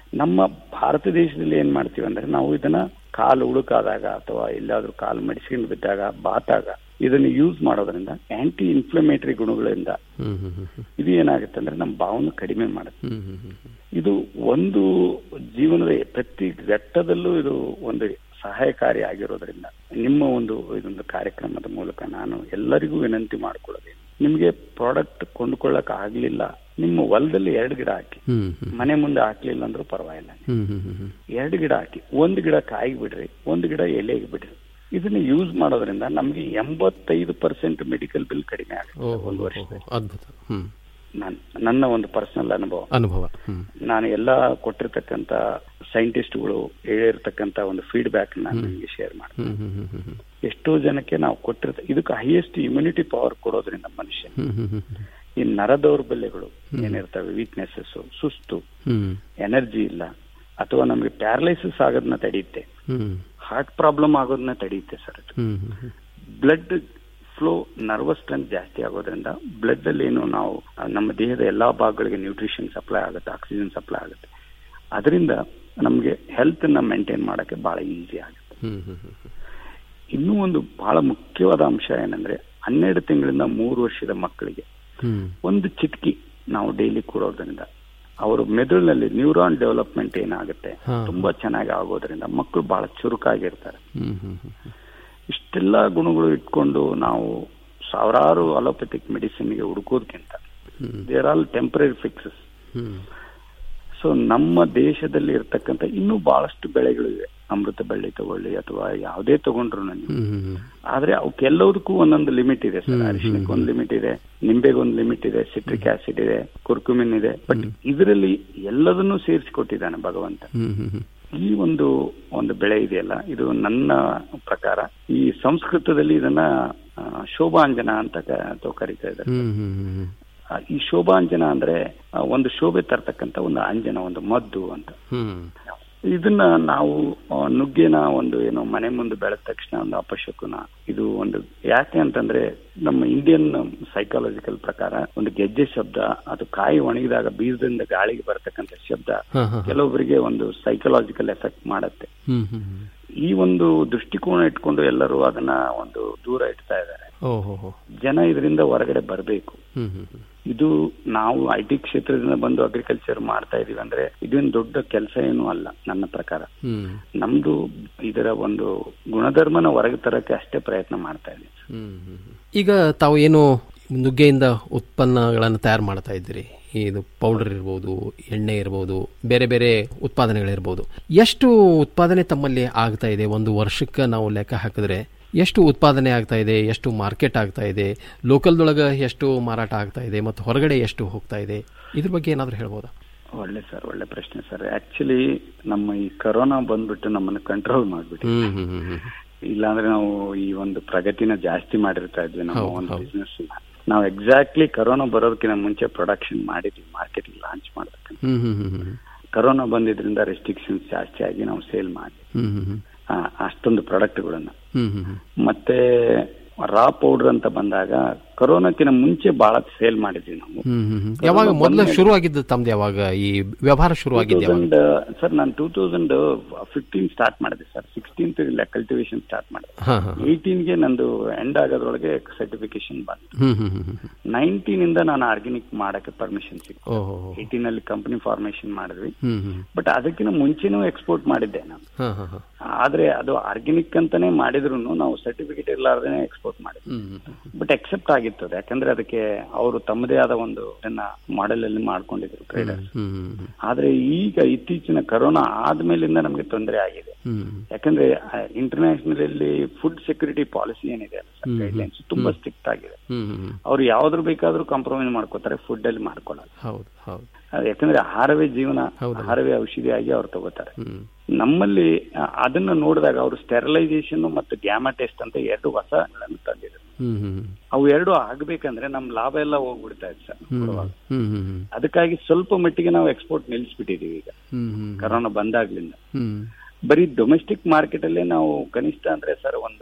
ನಮ್ಮ ಭಾರತ ದೇಶದಲ್ಲಿ ಏನ್ ಮಾಡ್ತೀವಿ ಅಂದ್ರೆ ನಾವು ಇದನ್ನ ಕಾಲು ಉಳುಕಾದಾಗ ಅಥವಾ ಎಲ್ಲಾದ್ರೂ ಕಾಲು ಮಡಿಸ್ಕೊಂಡು ಬಿದ್ದಾಗ ಬಾತಾಗ ಇದನ್ನ ಯೂಸ್ ಮಾಡೋದ್ರಿಂದ ಆಂಟಿ ಇನ್ಫ್ಲಮೇಟರಿ ಗುಣಗಳಿಂದ ಹ್ಮ್ ಹ್ಮ್ ಹ್ಮ್ ಹ್ಮ್. ಇದು ಏನಾಗುತ್ತೆ ಅಂದ್ರೆ ನಮ್ಮ ಬಾವನ್ನು ಕಡಿಮೆ ಮಾಡುತ್ತೆ ಹ್ಮ್ ಹ್ಮ್ ಹ್ಮ್ ಹ್ಮ್. ಇದು ಒಂದು ಜೀವನದ ಪ್ರತಿ ಘಟ್ಟದಲ್ಲೂ ಇದು ಒಂದು ಸಹಾಯಕಾರಿ ಆಗಿರೋದ್ರಿಂದ ನಿಮ್ಮ ಒಂದು ಇದೊಂದು ಕಾರ್ಯಕ್ರಮದ ಮೂಲಕ ನಾನು ಎಲ್ಲರಿಗೂ ವಿನಂತಿ ಮಾಡ್ಕೊಳ್ಳೋದು ನಿಮ್ಗೆ ಪ್ರಾಡಕ್ಟ್ ಕೊಂಡ್ಕೊಳ್ಳಕ್ ಆಗ್ಲಿಲ್ಲ ನಿಮ್ಮ ಹೊಲದಲ್ಲಿ ಎರಡು ಗಿಡ ಹಾಕಿ ಹ್ಮ್ ಹ್ಮ್. ಮನೆ ಮುಂದೆ ಹಾಕ್ಲಿಲ್ಲ ಅಂದ್ರೂ ಪರವಾಗಿಲ್ಲ ಹ್ಮ್ ಹ್ಮ್ ಹ್ಮ್ ಹ್ಮ್. ಎರಡು ಗಿಡ ಹಾಕಿ ಒಂದು ಗಿಡ ಕಾಯಿಗೆ ಬಿಡ್ರಿ ಒಂದು ಗಿಡ ಎಲೆಗೆ ಬಿಡ್ರಿ ಇದನ್ನ ಯೂಸ್ ಮಾಡೋದ್ರಿಂದ ನಮ್ಗೆ ಎಂಬತ್ತೈದು ಪರ್ಸೆಂಟ್ ಮೆಡಿಕಲ್ ಬಿಲ್ ಕಡಿಮೆ ಆಗುತ್ತೆ ಓಹೋ, ಒಂದು ಓಹೋ, ವರ್ಷ ಅದ್ಭುತ ಹ್ಮ್ ನನ್- ನನ್ನ ಒಂದು ಪರ್ಸನಲ್ ಅನುಭವ ಅನುಭವ ಹ್ಮ್ ನಾನು ಎಲ್ಲ ಕೊಟ್ಟಿರ್ತಕ್ಕಂತ ಸೈಂಟಿಸ್ಟ್ಗಳು ಹೇಳಿರ್ತಕ್ಕಂತ ಒಂದು ಫೀಡ್ಬ್ಯಾಕ್ ನಾನು ನಿಮಗೆ ಶೇರ್ ಮಾಡ್ತೀನಿ ಹ್ಮ್ ಹ್ಮ್ ಹ್ಮ್ ಹ್ಮ್ ಹ್ಮ್. ಎಷ್ಟೋ ಜನಕ್ಕೆ ನಾವು ಕೊಟ್ಟಿರ್ತ ಇದಕ್ಕೆ ಹೈಯೆಸ್ಟ್ ಇಮ್ಯುನಿಟಿ ಪವರ್ ಕೊಡೋದ್ರಿಂದ ಮನುಷ್ಯ ಹ್ಮ್ ಹ್ಮ್ ಹ್ಮ್ ಹ್ಮ್. ಈ ನರ ದೌರ್ಬಲ್ಯಗಳು ಏನಿರ್ತವೆ ವೀಕ್ನೆಸಸ್ ಸುಸ್ತು ಹ್ಮ್ ಎನರ್ಜಿ ಇಲ್ಲ ಅಥವಾ ನಮಗೆ ಪ್ಯಾರಲೈಸಿಸ್ ಆಗೋದನ್ನ ತಡೆಯುತ್ತೆ ಹ್ಮ್ ಹಾರ್ಟ್ ಪ್ರಾಬ್ಲಮ್ ಆಗೋದನ್ನ ತಡೆಯುತ್ತೆ ಸರ್ ಹ್ಮ್ ಹ್ಮ್ ಹ್ಮ್. ಬ್ಲಡ್ ಫ್ಲೋ ನರ್ವಸ್ ಸ್ಟ್ರೆಂತ್ ಜಾಸ್ತಿ ಆಗೋದ್ರಿಂದ ಬ್ಲಡ್ ಅಲ್ಲಿ ಏನು ನಾವು ಆ, ನಮ್ಮ ದೇಹದ ಎಲ್ಲಾ ಭಾಗಗಳಿಗೆ ನ್ಯೂಟ್ರಿಷನ್ ಸಪ್ಲೈ ಆಗುತ್ತೆ ಆಕ್ಸಿಜನ್ ಸಪ್ಲೈ ಆಗುತ್ತೆ ಅದರಿಂದ ನಮಗೆ ಹೆಲ್ತ್ ನ ಮೇಂಟೈನ್ ಮಾಡಕ್ಕೆ ಬಹಳ ಈಸಿ ಆಗುತ್ತೆ ಹ್ಮ್ ಹ್ಮ್ ಹ್ಮ್ ಹ್ಮ್. ಇನ್ನೂ ಒಂದು ಬಹಳ ಮುಖ್ಯವಾದ ಅಂಶ ಏನಂದ್ರೆ ಹನ್ನೆರಡು ತಿಂಗಳಿಂದ ಮೂರು ವರ್ಷದ ಮಕ್ಕಳಿಗೆ ಹ್ಮ್ ಒಂದು ಚಿಟ್ಕಿ ನಾವು ಡೈಲಿ ಕೊಡೋದ್ರಿಂದ ಅವರು ಮೆದುಳಿನಲ್ಲಿ ನ್ಯೂರಾನ್ ಡೆವಲಪ್ಮೆಂಟ್ ಏನಾಗುತ್ತೆ ಹಾ. ತುಂಬಾ ಚೆನ್ನಾಗಿ ಆಗೋದ್ರಿಂದ ಮಕ್ಕಳು ಬಹಳ ಚುರುಕಾಗಿರ್ತಾರೆ ಹ್ಮ್ ಹ್ಮ್ ಹ್ಮ್ ಹ್ಮ್. ಇಷ್ಟೆಲ್ಲ ಗುಣಗಳು ಇಟ್ಕೊಂಡು ನಾವು ಸಾವಿರಾರು ಅಲೋಪತಿಕ್ ಮೆಡಿಸಿನ್ಗೆ ಹುಡುಕೋದಕ್ಕಿಂತ ಹ್ಮ್. ದೇರ್ ಆಲ್ ಟೆಂಪರರಿ ಫಿಕ್ಸಸ್ ಹ್ಮ್ ಸೊ ನಮ್ಮ ದೇಶದಲ್ಲಿ ಇರ್ತಕ್ಕಂಥ ಇನ್ನೂ ಬಹಳಷ್ಟು ಬೆಳೆಗಳಿವೆ ಅಮೃತ ಬಳ್ಳಿ ತಗೊಳ್ಳಿ ಅಥವಾ ಯಾವುದೇ ತಗೊಂಡ್ರು ನೀವು ಹ್ಮ್ ಹ್ಮ್ ಹ್ಮ್. ಆದ್ರೆ ಅವಕ್ಕೆಲ್ಲದಕ್ಕೂ ಒಂದೊಂದು ಲಿಮಿಟ್ ಇದೆ ಸರ್ ಹ್ಮ್, ಅರಿಶಿಣಕ್ಕೆ ಒಂದು ಲಿಮಿಟ್ ಇದೆ ನಿಂಬೆಗೆ ಒಂದು ಲಿಮಿಟ್ ಇದೆ ಸಿಟ್ರಿಕ್ ಆಸಿಡ್ ಇದೆ ಕುರ್ಕುಮಿನ್ ಇದೆ ಬಟ್ ಇದರಲ್ಲಿ ಎಲ್ಲದನ್ನೂ ಸೇರಿಸಿಕೊಟ್ಟಿದ್ದಾನೆ ಭಗವಂತ ಹ್ಮ್ ಹ್ಮ್ ಹ್ಮ್. ಈ ಒಂದು ಒಂದು ಬೆಳೆ ಇದೆಯಲ್ಲ ಇದು ನನ್ನ ಪ್ರಕಾರ ಈ ಸಂಸ್ಕೃತದಲ್ಲಿ ಇದನ್ನ ಆ, ಶೋಭಾಂಜನ ಅಂತ ಕ- ಅಥವಾ ಕರೀತಾ ಇದ್ದಾರೆ ಹ್ಮ್ ಹ್ಮ್ ಹ್ಮ್ ಹ್ಮ್. ಆ, ಈ ಶೋಭಾಂಜನ ಅಂದ್ರೆ ಆ, ಒಂದು ಶೋಭೆ ತರ್ತಕ್ಕಂತ ಒಂದು ಅಂಜನ ಒಂದು ಮದ್ದು ಅಂತ ಹ್ಮ್ ಇದನ್ನ ನಾವು ಆ, ನುಗ್ಗೆನ ಒಂದು ಏನೋ ಮನೆ ಮುಂದೆ ಬೆಳೆದ ತಕ್ಷಣ ಒಂದು ಅಪಶಕುನ ಇದು ಒಂದು ಯಾಕೆ ಅಂತಂದ್ರೆ ನಮ್ಮ ಇಂಡಿಯನ್ ಸೈಕಾಲಜಿಕಲ್ ಪ್ರಕಾರ ಒಂದು ಗೆಜ್ಜೆ ಶಬ್ದ ಅದು ಕಾಯಿ ಒಣಗಿದಾಗ ಬೀಜದಿಂದ ಗಾಳಿಗೆ ಬರತಕ್ಕಂತ ಶಬ್ದ ಹಾ, ಹಾ, ಹಾ. ಕೆಲವೊಬ್ಬರಿಗೆ ಒಂದು ಸೈಕಲಾಜಿಕಲ್ ಎಫೆಕ್ಟ್ ಮಾಡುತ್ತೆ ಹ್ಮ್ ಹ್ಮ್ ಹ್ಮ್. ಈ ಒಂದು ದೃಷ್ಟಿಕೋನ ಇಟ್ಕೊಂಡು ಎಲ್ಲರೂ ಅದನ್ನ ಒಂದು ದೂರ ಇಡ್ತಾ ಇದ್ದಾರೆ ಓಹೋ ಹೋ. ಜನ ಇದರಿಂದ ಹೊರಗಡೆ ಬರಬೇಕು ಹ್ಮ್ ಹ್ಮ್ ಹ್ಮ್. ಇದು ನಾವು ಐ ಟಿ ಕ್ಷೇತ್ರದಿಂದ ಬಂದು ಅಗ್ರಿಕಲ್ಚರ್ ಮಾಡ್ತಾ ಇದೀವಿ ಅಂದ್ರೆ ಇದೇನು ದೊಡ್ಡ ಕೆಲಸ ಏನೂ ಅಲ್ಲ ನನ್ನ ಪ್ರಕಾರ ಹ್ಮ್ ನಮ್ದು ಇದರ ಒಂದು ಗುಣಧರ್ಮನ ಹೊರಗೆ ತರಕ್ಕೆ ಅಷ್ಟೇ ಪ್ರಯತ್ನ ಮಾಡ್ತಾ ಇದ್ದೀವಿ ಹ್ಮ್ ಹ್ಮ್ ಹ್ಮ್. ಈಗ ತಾವು ಏನು ನುಗ್ಗೆಯಿಂದ ಉತ್ಪನ್ನಗಳನ್ನು ತಯಾರು ಮಾಡ್ತಾ ಇದ್ದೀರಿ ಇದು ಪೌಡರ್ ಇರ್ಬೋದು ಎಣ್ಣೆ ಇರ್ಬೋದು ಬೇರೆ ಬೇರೆ ಉತ್ಪಾದನೆಗಳಿರ್ಬೋದು ಎಷ್ಟು ಉತ್ಪಾದನೆ ತಮ್ಮಲ್ಲಿ ಆಗ್ತಾ ಇದೆ ಒಂದು ವರ್ಷಕ್ಕೆ ನಾವು ಲೆಕ್ಕ ಹಾಕಿದ್ರೆ ಎಷ್ಟು ಉತ್ಪಾದನೆ ಆಗ್ತಾ ಇದೆ ಎಷ್ಟು ಮಾರ್ಕೆಟ್ ಆಗ್ತಾ ಇದೆ ಲೋಕಲ್ದೊಳಗೆ ಎಷ್ಟು ಮಾರಾಟ ಆಗ್ತಾ ಇದೆ ಮತ್ತು ಹೊರಗಡೆ ಎಷ್ಟು ಹೋಗ್ತಾ ಇದೆ ಇದ್ರ ಬಗ್ಗೆ ಏನಾದರೂ ಹೇಳ್ಬೋದಾ ಒಳ್ಳೆ ಸರ್ ಒಳ್ಳೆ ಪ್ರಶ್ನೆ ಸರ್ ಆಕ್ಚುಲಿ ನಮ್ಮ ಈ ಕರೋನಾ ಬಂದ್ಬಿಟ್ಟು ನಮ್ಮನ್ನ ಕಂಟ್ರೋಲ್ ಮಾಡ್ಬಿಟ್ಟು ಹ್ಮ್ ಹ್ಮ್ ಹ್ಮ್ ಹ್ಮ್. ಇಲ್ಲಾಂದ್ರೆ ನಾವು ಈ ಒಂದು ಪ್ರಗತಿನ ಜಾಸ್ತಿ ಮಾಡಿರ್ತಾ ಇದ್ವಿ ನಮ್ಮ ಹೌದು, ಒಂದು ಹೌದು. ಬಿಸ್ನೆಸ್ ನಾವು ಎಕ್ಸಾಕ್ಟ್ಲಿ ಕರೋನಾ ಬರೋದಕ್ಕಿಂತ ಮುಂಚೆ ಪ್ರೊಡಕ್ಷನ್ ಮಾಡಿದ್ವಿ ಮಾರ್ಕೆಟ್ ಲಾಂಚ್ ಮಾಡಬೇಕಂತ ಹ್ಮ್ ಹ್ಮ್ ಹ್ಮ್ ಹ್ಮ್. ಕರೋನಾ ಬಂದಿದ್ರಿಂದ ರೆಸ್ಟ್ರಿಕ್ಷನ್ಸ್ ಜಾಸ್ತಿ ಆಗಿ ನಾವು ಸೇಲ್ ಮಾಡಿ ಹ್ಮ್ ಹ್ಮ್ ಹ್ಮ್. ಅಷ್ಟೊಂದು ಪ್ರಾಡಕ್ಟ್ಗಳನ್ನ ಹ್ಮ್ ಹ್ಮ್ ಹ್ಮ್. ಮತ್ತೆ ರಾ ಪೌಡರ್ ಅಂತ ಬಂದಾಗ ಕರೋನಾಕ್ಕಿಂತ ಮುಂಚೆ ಬಹಳ ಸೇಲ್ ಮಾಡಿದ್ವಿ ನಾವು ಹ್ಮ್ ಹ್ಮ್ ಹ್ಮ್. ಯಾವಾಗ ಮೊದಲು ಶುರು ಆಗಿದ್ದು ತಮ್ದು ಯಾವಾಗ ಈ ವ್ಯವಹಾರ ಶುರು ಆಗಿದ್ದು ಯಾವಾಗ ಸರ್ ನಾನು ಟೂ ತೌಸಂಡ್ ಫಿಫ್ಟೀನ್ ಸ್ಟಾರ್ಟ್ ಮಾಡಿದೆ ಸರ್ ಸಿಕ್ಸ್ಟೀನ್ತ್ ಕಲ್ಟಿವೇಶನ್ ಸ್ಟಾರ್ಟ್ ಮಾಡಿದೆ ಹಾ ಹಾ ಏಯ್ಟೀನ್ಗೆ ನಂದು ಎಂಡ್ ಆಗೋದ್ರೊಳಗೆ ಸರ್ಟಿಫಿಕೇಶನ್ ಬಂತು ಹ್ಮ್ ಹ್ಮ್ ಹ್ಮ್ ಹ್ಮ್. ನೈನ್ಟೀನ್ ಇಂದ ನಾನು ಆರ್ಗ್ಯಾನಿಕ್ ಮಾಡಕ್ಕೆ ಪರ್ಮಿಷನ್ ಸಿಕ್ತು ಓಹೋ ಏಯ್ಟೀನ್ ಅಲ್ಲಿ ಕಂಪನಿ ಫಾರ್ಮೇಶನ್ ಮಾಡಿದ್ವಿ ಹ್ಮ್ ಹ್ಮ್ ಬಟ್ ಅದಕ್ಕಿಂತ ಮುಂಚೆನೂ ಎಕ್ಸ್ಪೋರ್ಟ್ ಮಾಡಿದ್ದೆ ನಾನು ಹಾ ಹಾ ಹಾ ಆದ್ರೆ ಅದು ಆರ್ಗ್ಯಾನಿಕ್ ಅಂತಾನೆ ಮಾಡಿದ್ರು ನಾವು ಸರ್ಟಿಫಿಕೇಟ್ ಇರ್ಲಾರ್ದೇನೆ ಎಕ್ಸ್ಪೋರ್ಟ್ ಮಾಡಿದ್ವಿ ಹ್ಮ್ ಹ್ಮ್ ಬಟ್ ಅಕ್ಸೆಪ್ಟ್ ಆಗಿತ್ತು ಅದು. ಯಾಕಂದ್ರೆ ಅದಕ್ಕೆ ಅವರು ತಮ್ಮದೇ ಆದ ಒಂದು ಮಾಡೆಲ್ ಅಲ್ಲಿ ಮಾಡ್ಕೊಂಡಿದ್ರು ಟ್ರೇಡರ್ಸ್ ಹ್ಮ್ ಹ್ಮ್ ಹ್ಮ್. ಆದ್ರೆ ಈಗ ಇತ್ತೀಚಿನ ಕರೋನಾ ಆದ್ಮೇಲಿಂದ ನಮಗೆ ತೊಂದರೆ ಆಗಿದೆ ಹ್ಮ್ ಯಾಕಂದ್ರೆ ಇಂಟರ್ನ್ಯಾಷನಲ್ ಅಲ್ಲಿ ಫುಡ್ ಸೆಕ್ಯೂರಿಟಿ ಪಾಲಿಸಿ ಏನಿದೆ ಅಲ್ಲ ಸರ್ ಹ್ಮ್, ಗೈಡ್ಲೈನ್ಸ್ ತುಂಬಾ ಹ್ಮ್. ಸ್ಟ್ರಿಕ್ಟ್ ಆಗಿದೆ ಹ್ಮ್ ಹ್ಮ್ ಹ್ಮ್. ಅವ್ರು ಯಾವ್ದ್ರ ಬೇಕಾದ್ರೂ ಕಾಂಪ್ರಮೈಸ್ ಮಾಡ್ಕೋತಾರೆ ಫುಡ್ ಅಲ್ಲಿ ಮಾಡ್ಕೊಳ್ಳಲ್ಲ ಹೌದು ಹೌದು ಅದು ಯಾಕಂದ್ರೆ ಆಹಾರವೇ ಜೀವನ ಹೌದಲ್ಲ. ಆಹಾರವೇ ಔಷಧಿಯಾಗಿ ಅವ್ರು ತಗೋತಾರೆ ಹ್ಮ್ ನಮ್ಮಲ್ಲಿ ಆ, ಅದನ್ನ ನೋಡಿದಾಗ ಅವರು ಸ್ಟೆರಿಲೈಸೇಷನ್ ಮತ್ತು ಗ್ಯಾಮಾ ಟೆಸ್ಟ್ ಅಂತ ಎರಡು ಹೊಸಗಳನ್ನು ತಂದಿದ್ರು ಹ್ಮ್ ಹ್ಮ್ ಅವು ಎರಡು ಆಗ್ಬೇಕಂದ್ರೆ ನಮ್ ಲಾಭ ಎಲ್ಲ ಹೋಗ್ಬಿಡ್ತಾ ಇತ್ತು ಸರ್ ಹ್ಮ್ ಕೊಡುವಾಗ. ಹ್ಮ್ ಹ್ಮ್ ಹ್ಮ್ ಅದಕ್ಕಾಗಿ ಸ್ವಲ್ಪ ಮಟ್ಟಿಗೆ ನಾವು ಎಕ್ಸ್ಪೋರ್ಟ್ ನಿಲ್ಲಿಸ್ಬಿಟ್ಟಿದೀವಿ ಈಗ ಹ್ಮ್ ಹ್ಮ್ ಕರೋನಾ ಬಂದಾಗ್ಲಿಂದ ಹ್ಮ್ ಬರೀ ಡೊಮೆಸ್ಟಿಕ್ ಮಾರ್ಕೆಟ್ ಅಲ್ಲೇ ನಾವು ಕನಿಷ್ಠ ಅಂದ್ರೆ ಸರ್ ಒಂದು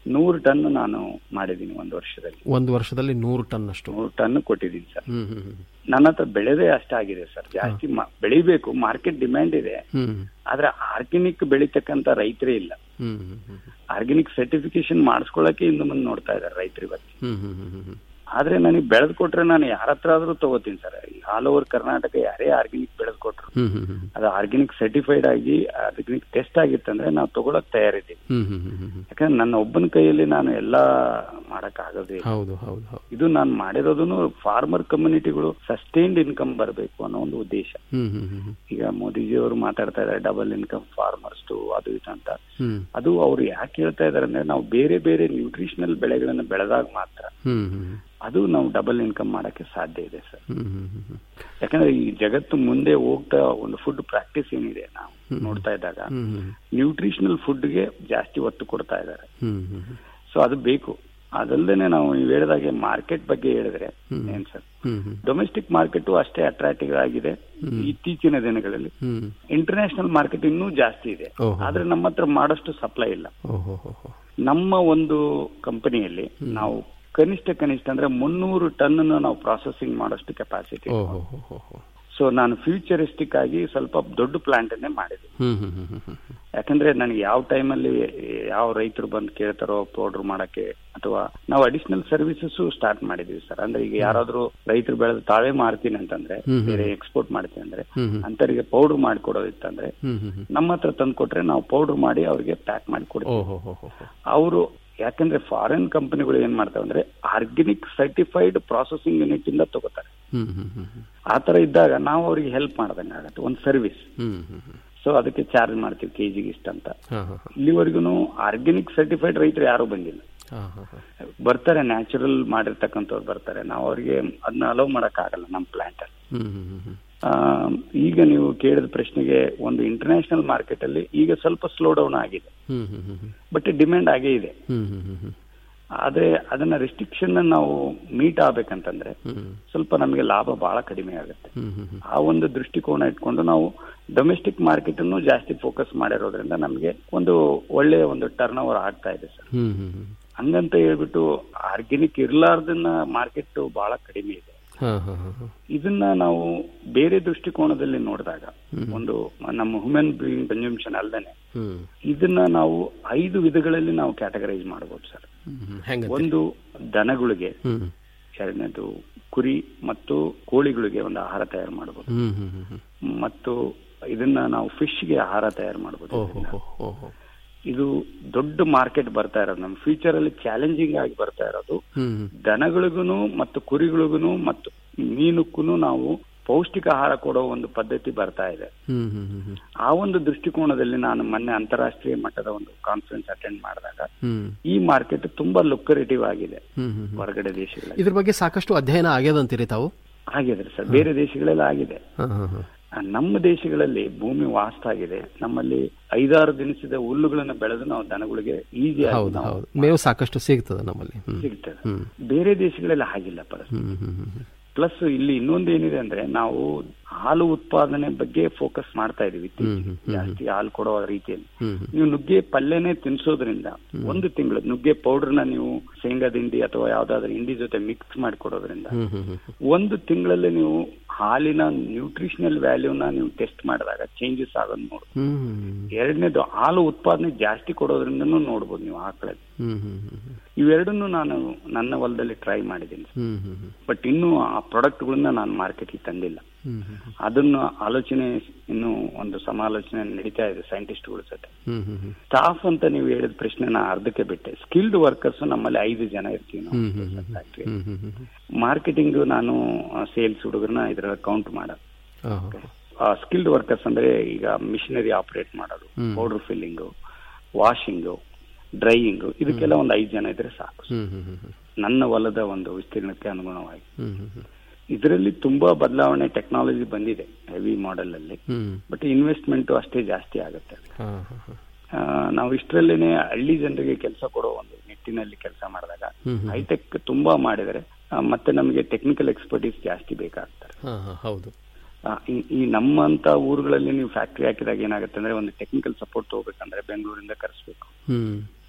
ನೂರು ಟನ್ ನಾನು ಮಾಡಿದ್ದೀನಿ ಒಂದು ವರ್ಷದಲ್ಲಿ ಒಂದು ವರ್ಷದಲ್ಲಿ ನೂರು ಟನ್ ಅಷ್ಟು ನೂರು ಟನ್ ಕೊಟ್ಟಿದ್ದೀನಿ ಸರ್ ಹ್ಮ್ ಹ್ಮ್ ಹ್ಮ್. ನನ್ನ ಹತ್ರ ಬೆಳೆದೇ ಅಷ್ಟಾಗಿದೆ ಸರ್ ಜಾಸ್ತಿ ಮಾ- ಬೆಳಿಬೇಕು ಮಾರ್ಕೆಟ್ ಡಿಮ್ಯಾಂಡ್ ಇದೆ ಹ್ಮ್ ಆದ್ರೆ ಆರ್ಗ್ಯಾನಿಕ್ ಬೆಳಿತಕ್ಕಂತ ರೈತರೇ ಇಲ್ಲ ಹ್ಮ್ ಹ್ಮ್ ಹ್ಮ್ ಆರ್ಗ್ಯಾನಿಕ್ ಸರ್ಟಿಫಿಕೇಶನ್ ಮಾಡಿಸ್ಕೊಳ್ಳಕ್ಕೆ ಇನ್ನು ಮುಂದೆ ನೋಡ್ತಾ ಇದ್ದಾರೆ ರೈತರು ಇವತ್ತು ಹ್ಮ್ ಹ್ಮ್ ಹ್ಮ್ ಹ್ಮ್ ಆದ್ರೆ ನನಗೆ ಬೆಳೆದ್ ಕೊಟ್ರೆ ನಾನು ಯಾರ ಹತ್ರ ಆದ್ರೂ ತಗೋತೀನಿ ಸರ್ ಆಲ್ ಓವರ್ ಕರ್ನಾಟಕ ಯಾರೇ ಆರ್ಗ್ಯಾನಿಕ್ ಬೆಳೆದ್ ಕೊಟ್ರು ಹ್ಮ್ ಹ್ಮ್ ಹ್ಮ್ ಅದು ಆರ್ಗ್ಯಾನಿಕ್ ಸರ್ಟಿಫೈಡ್ ಆಗಿ ಆರ್ಗ್ಯಾನಿಕ್ ಟೆಸ್ಟ್ ಆಗಿತ್ತಂದ್ರೆ ನಾವು ತಗೊಳಕ್ ತಯಾರಿದ್ದೀವಿ ಹ್ಮ್ ಹ್ಮ್ ಹ್ಮ್ ಹ್ಮ್ ಹ್ಮ್. ಯಾಕಂದ್ರೆ ನನ್ನ ಒಬ್ಬನ ಕೈಯಲ್ಲಿ ನಾನು ಎಲ್ಲಾ ಮಾಡಕ್ ಆಗೋದೇ ಇಲ್ಲ. ಹೌದು ಹೌದು ಹೌದು ಇದು ನಾನು ಮಾಡಿರೋದನ್ನು ಫಾರ್ಮರ್ ಕಮ್ಯುನಿಟಿಗಳು ಸಸ್ಟೈನ್ಡ್ ಇನ್ಕಮ್ ಬರಬೇಕು ಅನ್ನೋ ಒಂದು ಉದ್ದೇಶ ಹ್ಮ್ ಹ್ಮ್ ಹ್ಮ್ ಹ್ಮ್. ಈಗ ಮೋದಿಜಿ ಅವರು ಮಾತಾಡ್ತಾ ಇದ್ದಾರೆ ಡಬಲ್ ಇನ್ಕಮ್ ಫಾರ್ಮರ್ಸ್ ಅದು ಇದು ಅಂತ ಹ್ಮ್ ಅದು ಅವ್ರು ಯಾಕೆ ಹೇಳ್ತಾ ಇದಾರೆ ಅಂದ್ರೆ ನಾವು ಬೇರೆ ಬೇರೆ ನ್ಯೂಟ್ರಿಷನಲ್ ಬೆಳೆಗಳನ್ನ ಬೆಳೆದಾಗ ಮಾತ್ರ ಹ್ಮ್ ಹ್ಮ್ ಅದು ನಾವು ಡಬಲ್ ಇನ್ಕಮ್ ಮಾಡಕ್ಕೆ ಸಾಧ್ಯ ಇದೆ ಸರ್ ಹ್ಮ್ ಹ್ಮ್ ಹ್ಮ್ ಹ್ಮ್. ಯಾಕಂದ್ರೆ ಈ ಜಗತ್ತು ಮುಂದೆ ಹೋಗ್ತಾ ಒಂದು ಫುಡ್ ಪ್ರಾಕ್ಟೀಸ್ ಏನಿದೆ ನಾವು ಹ್ಮ್. ನೋಡ್ತಾ ಇದ್ದಾಗ ಹ್ಮ್ ಹ್ಮ್ ನ್ಯೂಟ್ರಿಷನಲ್ ಫುಡ್ಗೆ ಜಾಸ್ತಿ ಒತ್ತು ಕೊಡ್ತಾ ಇದ್ದಾರೆ ಹ್ಮ್ ಹ್ಮ್ ಹ್ಮ್. ಸೊ ಅದು ಬೇಕು ಅದಲ್ಲದೆ ನಾವು ನೀವು ಹೇಳಿದಾಗೆ ಮಾರ್ಕೆಟ್ ಬಗ್ಗೆ ಹೇಳಿದ್ರೆ ಹ್ಮ್. ಏನ್ ಸರ್ ಹ್ಮ್ ಹ್ಮ್ ಡೊಮೆಸ್ಟಿಕ್ ಮಾರ್ಕೆಟ್ ಅಷ್ಟೇ ಅಟ್ರಾಕ್ಟಿವ್ ಆಗಿದೆ ಹ್ಮ್. ಇತ್ತೀಚಿನ ದಿನಗಳಲ್ಲಿ ಹ್ಮ್ ಇಂಟರ್ನ್ಯಾಷನಲ್ ಮಾರ್ಕೆಟ್ ಇನ್ನೂ ಜಾಸ್ತಿ ಇದೆ ಓಹೋ. ಆದ್ರೆ ನಮ್ಮ ಹತ್ರ ಮಾಡಷ್ಟು ಸಪ್ಲೈ ಇಲ್ಲ ಓಹೋ ಹೋ ಹೋ. ನಮ್ಮ ಒಂದು ಕಂಪನಿಯಲ್ಲಿ ನಾವು ಕನಿಷ್ಠ ಕನಿಷ್ಠ ಅಂದ್ರೆ ಮುನ್ನೂರು ಟನ್ ನಾವು ಪ್ರಾಸೆಸಿಂಗ್ ಮಾಡೋಷ್ಟು ಕೆಪಾಸಿಟಿ ಓಹೋ ಹೋ ಹೋ ಹೋ. ಸೊ ನಾನು ಫ್ಯೂಚರಿಸ್ಟಿಕ್ ಆಗಿ ಸ್ವಲ್ಪ ದೊಡ್ಡ ಪ್ಲಾಂಟ್ ಅನ್ನೇ ಮಾಡಿದೆ ಹ್ಮ್ ಹ್ಮ್ ಹ್ಮ್ ಹ್ಮ್ ಹ್ಮ್. ಯಾಕಂದ್ರೆ ನನಗೆ ಯಾವ ಟೈಮಲ್ಲಿ ಯಾವ ರೈತರು ಬಂದು ಕೇಳ್ತಾರೋ ಪೌಡರ್ ಮಾಡಕ್ಕೆ ಅಥವಾ ನಾವು ಅಡಿಷನಲ್ ಸರ್ವಿಸಸ್ ಸ್ಟಾರ್ಟ್ ಮಾಡಿದೀವಿ ಸರ್ ಅಂದ್ರೆ ಈಗ ಯಾರಾದ್ರೂ ರೈತರು ಬೆಳೆದು ತಾವೇ ಮಾರ್ತೀನಿ ಅಂತಂದ್ರೆ ಹ್ಮ್ ಹ್ಮ್. ಬೇರೆ ಎಕ್ಸ್ಪೋರ್ಟ್ ಮಾಡ್ತೀನಿ ಅಂದ್ರೆ ಹ್ಮ್ ಹ್ಮ್. ಅಂತರಿಗೆ ಪೌಡರ್ ಮಾಡಿಕೊಡೋದಿತ್ತಂದ್ರೆ ಹ್ಮ್ ಹ್ಮ್ ಹ್ಮ್. ನಮ್ಮ ಹತ್ರ ತಂದು ಕೊಟ್ರೆ ನಾವು ಪೌಡರ್ ಮಾಡಿ ಅವ್ರಿಗೆ ಪ್ಯಾಕ್ ಮಾಡಿ ಕೊಡ್ತೀವಿ ಓಹೋ ಹೋ ಹೋ ಹೋ. ಅವರು ಯಾಕಂದ್ರೆ ಫಾರಿನ್ ಕಂಪನಿಗಳು ಏನ್ ಮಾಡ್ತಾವೆ ಅಂದ್ರೆ ಆರ್ಗ್ಯಾನಿಕ್ ಸರ್ಟಿಫೈಡ್ ಪ್ರಾಸೆಸಿಂಗ್ ಯೂನಿಟ್ ಇಂದ ತಗೋತಾರೆ ಹ್ಮ್ ಹ್ಮ್ ಹ್ಮ್ ಹ್ಮ್. ಆ ತರ ಇದ್ದಾಗ ನಾವು ಅವ್ರಿಗೆ ಹೆಲ್ಪ್ ಮಾಡ್ದಂಗೆ ಆಗತ್ತೆ ಒಂದು ಸರ್ವಿಸ್ ಹ್ಮ್ ಹ್ಮ್ ಹ್ಮ್. ಸೊ ಅದಕ್ಕೆ ಚಾರ್ಜ್ ಮಾಡ್ತೀವಿ ಕೆಜಿಗೆ ಇಷ್ಟ ಅಂತ ಹಾ ಹಾ ಹಾ. ಇಲ್ಲಿವರೆಗೂ ಆರ್ಗ್ಯಾನಿಕ್ ಸರ್ಟಿಫೈಡ್ ರೈತರು ಯಾರು ಬಂದಿಲ್ಲ ಹಾ ಹಾ ಹಾ. ಬರ್ತಾರೆ ನ್ಯಾಚುರಲ್ ಮಾಡಿರ್ತಕ್ಕಂಥವ್ರು ಬರ್ತಾರೆ ನಾವು ಅವ್ರಿಗೆ ಅದನ್ನ ಅಲೋ ಮಾಡಕ್ ಆಗಲ್ಲ ನಮ್ಮ ಪ್ಲಾಂಟ್ ಅಲ್ಲಿ ಹ್ಮ್ ಹ್ಮ್ ಹ್ಮ್ ಹ್ಮ್. ಆ, ಈಗ ನೀವು ಕೇಳಿದ ಪ್ರಶ್ನೆಗೆ ಒಂದು ಇಂಟರ್ನ್ಯಾಷನಲ್ ಮಾರ್ಕೆಟ್ ಅಲ್ಲಿ ಈಗ ಸ್ವಲ್ಪ ಸ್ಲೋ ಡೌನ್ ಆಗಿದೆ ಹ್ಮ್ ಹ್ಮ್ ಹ್ಮ್ ಹ್ಮ್. ಬಟ್ ಡಿಮ್ಯಾಂಡ್ ಆಗೇ ಇದೆ ಹ್ಮ್ ಹ್ಮ್ ಹ್ಮ್ ಹ್ಮ್. ಆದ್ರೆ ಅದನ್ನ ರೆಸ್ಟ್ರಿಕ್ಷನ್ ನಾವು ಮೀಟ್ ಆಗ್ಬೇಕಂತಂದ್ರೆ ಹ್ಮ್ ಸ್ವಲ್ಪ ನಮಗೆ ಲಾಭ ಬಹಳ ಕಡಿಮೆ ಆಗುತ್ತೆ ಹ್ಮ್ ಹ್ಮ್ ಹ್ಮ್. ಆ ಒಂದು ದೃಷ್ಟಿಕೋನ ಇಟ್ಕೊಂಡು ನಾವು ಡೊಮೆಸ್ಟಿಕ್ ಮಾರ್ಕೆಟ್ ಅನ್ನು ಜಾಸ್ತಿ ಫೋಕಸ್ ಮಾಡಿರೋದ್ರಿಂದ ನಮಗೆ ಒಂದು ಒಳ್ಳೆಯ ಒಂದು ಟರ್ನ್ ಓವರ್ ಆಗ್ತಾ ಇದೆ ಸರ್ ಹ್ಮ್ ಹ್ಮ್ ಹ್ಮ್. ಹಂಗಂತ ಹೇಳ್ಬಿಟ್ಟು ಆರ್ಗ್ಯಾನಿಕ್ ಇರ್ಲಾರ್ದನ್ನ ಮಾರ್ಕೆಟ್ ಬಹಳ ಕಡಿಮೆ ಇದೆ ಹಾ ಹಾ ಹಾ ಹಾ. ಇದನ್ನ ನಾವು ಬೇರೆ ದೃಷ್ಟಿಕೋನದಲ್ಲಿ ನೋಡಿದಾಗ ಹ್ಮ್. ಒಂದು ನಮ್ಮ ಹ್ಯೂಮನ್ ಬೀಯಿಂಗ್ ಕನ್ಸಂಪ್ಷನ್ ಅಲ್ದೇನೆ ಹ್ಮ್ ಇದನ್ನ ನಾವು ಐದು ವಿಧಗಳಲ್ಲಿ ನಾವು ಕ್ಯಾಟಗರೈಸ್ ಮಾಡಬಹುದು ಸರ್ ಹ್ಮ್ ಹ್ಮ್. ಹೆಂಗಂತ ಒಂದು ದನಗಳಿಗೆ ಹ್ಮ್ ಎರಡನೇದು ಕುರಿ ಮತ್ತು ಕೋಳಿಗಳಿಗೆ ಒಂದು ಆಹಾರ ತಯಾರು ಮಾಡಬಹುದು ಹ್ಮ್ ಹ್ಮ್ ಹ್ಮ್ ಹ್ಮ್. ಮತ್ತು ಇದನ್ನ ನಾವು ಫಿಶ್ಗೆ ಆಹಾರ ತಯಾರು ಮಾಡಬಹುದು ಓಹೋ ಹೋ ಓಹೋ ಇದು ದೊಡ್ಡ ಮಾರ್ಕೆಟ್ ಬರ್ತಾ ಇರೋದು ನಮ್ಮ ಫ್ಯೂಚರ್ ಅಲ್ಲಿ ಚಾಲೆಂಜಿಂಗ್ ಆಗಿ ಬರ್ತಾ ಇರೋದು ಹ್ಮ್ ಹ್ಮ್. ದನಗಳಿಗೂ ಮತ್ತು ಕುರಿಗಳಿಗೂ ಮತ್ತು ಮೀನುಕ್ಕೂ ನಾವು ಪೌಷ್ಟಿಕ ಆಹಾರ ಕೊಡೋ ಒಂದು ಪದ್ಧತಿ ಬರ್ತಾ ಇದೆ ಹ್ಮ್ ಹ್ಮ್ ಹ್ಮ್ ಹ್ಮ್. ಆ ಒಂದು ದೃಷ್ಟಿಕೋನದಲ್ಲಿ ನಾನು ಮೊನ್ನೆ ಅಂತಾರಾಷ್ಟ್ರೀಯ ಮಟ್ಟದ ಒಂದು ಕಾನ್ಫರೆನ್ಸ್ ಅಟೆಂಡ್ ಮಾಡಿದಾಗ ಹ್ಮ್ ಈ ಮಾರ್ಕೆಟ್ ತುಂಬಾ ಲುಕ್ರೇಟಿವ್ ಆಗಿದೆ ಹ್ಮ್ ಹ್ಮ್ ಹ್ಮ್. ಹೊರಗಡೆ ದೇಶಗಳಲ್ಲಿ ಇದ್ರ ಬಗ್ಗೆ ಸಾಕಷ್ಟು ಅಧ್ಯಯನ ಆಗ್ಯದಂತೀರಿ ತಾವು ಆಗಿದೆ ಸರ್ ಬೇರೆ ದೇಶಗಳೆಲ್ಲ ಆಗಿದೆ ಹಾ ಹಾ ಹಾ. ಆ, ನಮ್ಮ ದೇಶಗಳಲ್ಲಿ ಭೂಮಿ ವಾಸ್ತ ಆಗಿದೆ ನಮ್ಮಲ್ಲಿ ಐದಾರು ದಿನಸಿದ ಹುಲ್ಲುಗಳನ್ನ ಬೆಳೆದು ನಾವು ದನಗಳಿಗೆ ಈಸಿಯಾಗಿ ಹೌದು ನಾವು ಹೌದು ಮೇವು ಸಾಕಷ್ಟು ಸಿಗ್ತದೆ ನಮ್ಮಲ್ಲಿ ಹ್ಮ್. ಸಿಗ್ತದೆ ಹ್ಮ್ ಬೇರೆ ದೇಶಗಳಲ್ಲಿ ಆಗಿಲ್ಲ ಪರಿಸ್ಥಿತಿ ಹ್ಮ್ ಹ್ಮ್ ಹ್ಮ್ ಹ್ಮ್. ಪ್ಲಸ್ ಇಲ್ಲಿ ಇನ್ನೊಂದು ಏನಿದೆ ಅಂದ್ರೆ ನಾವು ಹಾಲು ಉತ್ಪಾದನೆ ಬಗ್ಗೆ ಫೋಕಸ್ ಮಾಡ್ತಾ ಇದೀವಿ ಹ್ಮ್ ಹ್ಮ್ ಹ್ಮ್. ಜಾಸ್ತಿ ಹಾಲು ಕೊಡೋ ರೀತಿಯಲ್ಲಿ ಹ್ಮ್ ಹ್ಮ್. ನೀವು ನುಗ್ಗೆ ಪಲ್ಯನೇ ತಿನ್ಸೋದ್ರಿಂದ ಒಂದು ತಿಂಗಳು ನುಗ್ಗೆ ಪೌಡರ್ನ ನೀವು ಶೇಂಗಾದ ಹಿಂಡಿ ಅಥವಾ ಯಾವ್ದಾದ್ರು ಹಿಂಡಿ ಜೊತೆ ಮಿಕ್ಸ್ ಮಾಡಿ ಕೊಡೋದ್ರಿಂದ ಹ್ಮ್ ಹ್ಮ್ ಹ್ಮ್. ಒಂದು ತಿಂಗಳಲ್ಲಿ ನೀವು ಹಾಲಿನ ನ್ಯೂಟ್ರಿಷನಲ್ ವ್ಯಾಲ್ಯೂನ ನೀವು ಟೆಸ್ಟ್ ಮಾಡಿದಾಗ ಚೇಂಜಸ್ ಆಗೋದು ನೋಡ್ಬೋದು ಹ್ಮ್ ಎರಡನೇದು ಹಾಲು ಉತ್ಪಾದನೆ ಜಾಸ್ತಿ ಕೊಡೋದ್ರಿಂದನೂ ನೋಡ್ಬೋದು ನೀವು ಆಕಳಲ್ಲಿ ಹ್ಮ್ ಹ್ಮ್ ಹ್ಮ್ ಹ್ಮ್. ಇವೆರಡನ್ನು ನಾನು ನನ್ನ ಹೊಲದಲ್ಲಿ ಟ್ರೈ ಮಾಡಿದ್ದೀನಿ ಹ್ಮ್ ಹ್ಮ್ ಹ್ಮ್. ಬಟ್ ಇನ್ನೂ ಆ ಪ್ರಾಡಕ್ಟ್ಗಳನ್ನ ನಾನು ಮಾರ್ಕೆಟ್ಗೆ ತಂದಿಲ್ಲ ಹ್ಮ್ ಹ್ಮ್ ಹ್ಮ್. ಅದನ್ನು ಆಲೋಚನೆ ಇನ್ನು ಒಂದು ಸಮಾಲೋಚನೆ ನಡೀತಾ ಇದೆ ಸೈಂಟಿಸ್ಟ್ಗಳ ಜೊತೆ ಹ್ಮ್ ಹ್ಮ್ ಹ್ಮ್. ಸ್ಟಾಫ್ ಅಂತ ನೀವು ಹೇಳಿದ ಪ್ರಶ್ನೆ ನಾ ಅರ್ಧಕ್ಕೆ ಬಿಟ್ಟೆ ಸ್ಕಿಲ್ಡ್ ವರ್ಕರ್ಸ್ ನಮ್ಮಲ್ಲಿ ಐದು ಜನ ಇರ್ತೀವಿ ನಾವು ಹ್ಮ್ ಹ್ಮ್ ಹ್ಮ್. ಫ್ಯಾಕ್ಟ್ರಿ ಹ್ಮ್ ಹ್ಮ್ ಹ್ಮ್ ಹ್ಮ್. ಮಾರ್ಕೆಟಿಂಗ್ ನಾನು ಸೇಲ್ಸ್ ಹುಡುಗರನ್ನ ಇದ್ರಲ್ಲಿ ಕೌಂಟ್ ಮಾಡ ಓಹೋ. ಸ್ಕಿಲ್ಡ್ ವರ್ಕರ್ಸ್ ಅಂದ್ರೆ ಈಗ ಮಿಷನರಿ ಆಪರೇಟ್ ಮಾಡೋದು ಹ್ಮ್. ಪೌಡರ್ ಫಿಲ್ಲಿಂಗು ವಾಷಿಂಗು ಡ್ರೈಯಿಂಗು ಇದಕ್ಕೆಲ್ಲ ಒಂದು ಐದು ಜನ ಇದ್ರೆ ಸಾಕು ಹ್ಮ್ ಹ್ಮ್ ಹ್ಮ್ ಹ್ಮ್. ನನ್ನ ಹೊಲದ ಒಂದು ವಿಸ್ತೀರ್ಣಕ್ಕೆ ಅನುಗುಣವಾಗಿ ಹ್ಮ್ ಹ್ಮ್ ಹ್ಮ್. ಇದರಲ್ಲಿ ತುಂಬಾ ಬದಲಾವಣೆ ಟೆಕ್ನಾಲಜಿ ಬಂದಿದೆ ಹೆವಿ ಮಾಡೆಲ್ ಅಲ್ಲಿ ಹ್ಮ್. ಬಟ್ ಇನ್ವೆಸ್ಟ್ಮೆಂಟ್ ಅಷ್ಟೇ ಜಾಸ್ತಿ ಆಗುತ್ತೆ ಹಾ ಹಾ ಹಾ. ಆ, ನಾವು ಇಷ್ಟರಲ್ಲೇನೆ ಹಳ್ಳಿ ಜನರಿಗೆ ಕೆಲಸ ಕೊಡೋ ಒಂದು ನಿಟ್ಟಿನಲ್ಲಿ ಕೆಲಸ ಮಾಡಿದಾಗ ಹ್ಮ್ ಹ್ಮ್. ಹೈಟೆಕ್ ತುಂಬಾ ಮಾಡಿದರೆ ಆ, ಮತ್ತೆ ನಮಗೆ ಟೆಕ್ನಿಕಲ್ ಎಕ್ಸ್ಪರ್ಟೀಸ್ ಜಾಸ್ತಿ ಬೇಕಾಗ್ತಾರೆ ಹಾ ಹಾ ಹೌದು ಆ, ಈ- ಈ ನಮ್ಮಂತ ಊರುಗಳಲ್ಲಿ ನೀವು ಫ್ಯಾಕ್ಟ್ರಿ ಹಾಕಿದಾಗ ಏನಾಗುತ್ತೆ ಅಂದ್ರೆ ಒಂದು ಟೆಕ್ನಿಕಲ್ ಸಪೋರ್ಟ್ ತಗೋಬೇಕಂದ್ರೆ ಬೆಂಗಳೂರಿಂದ ಕರೆಸ್ಬೇಕು ಹ್ಮ್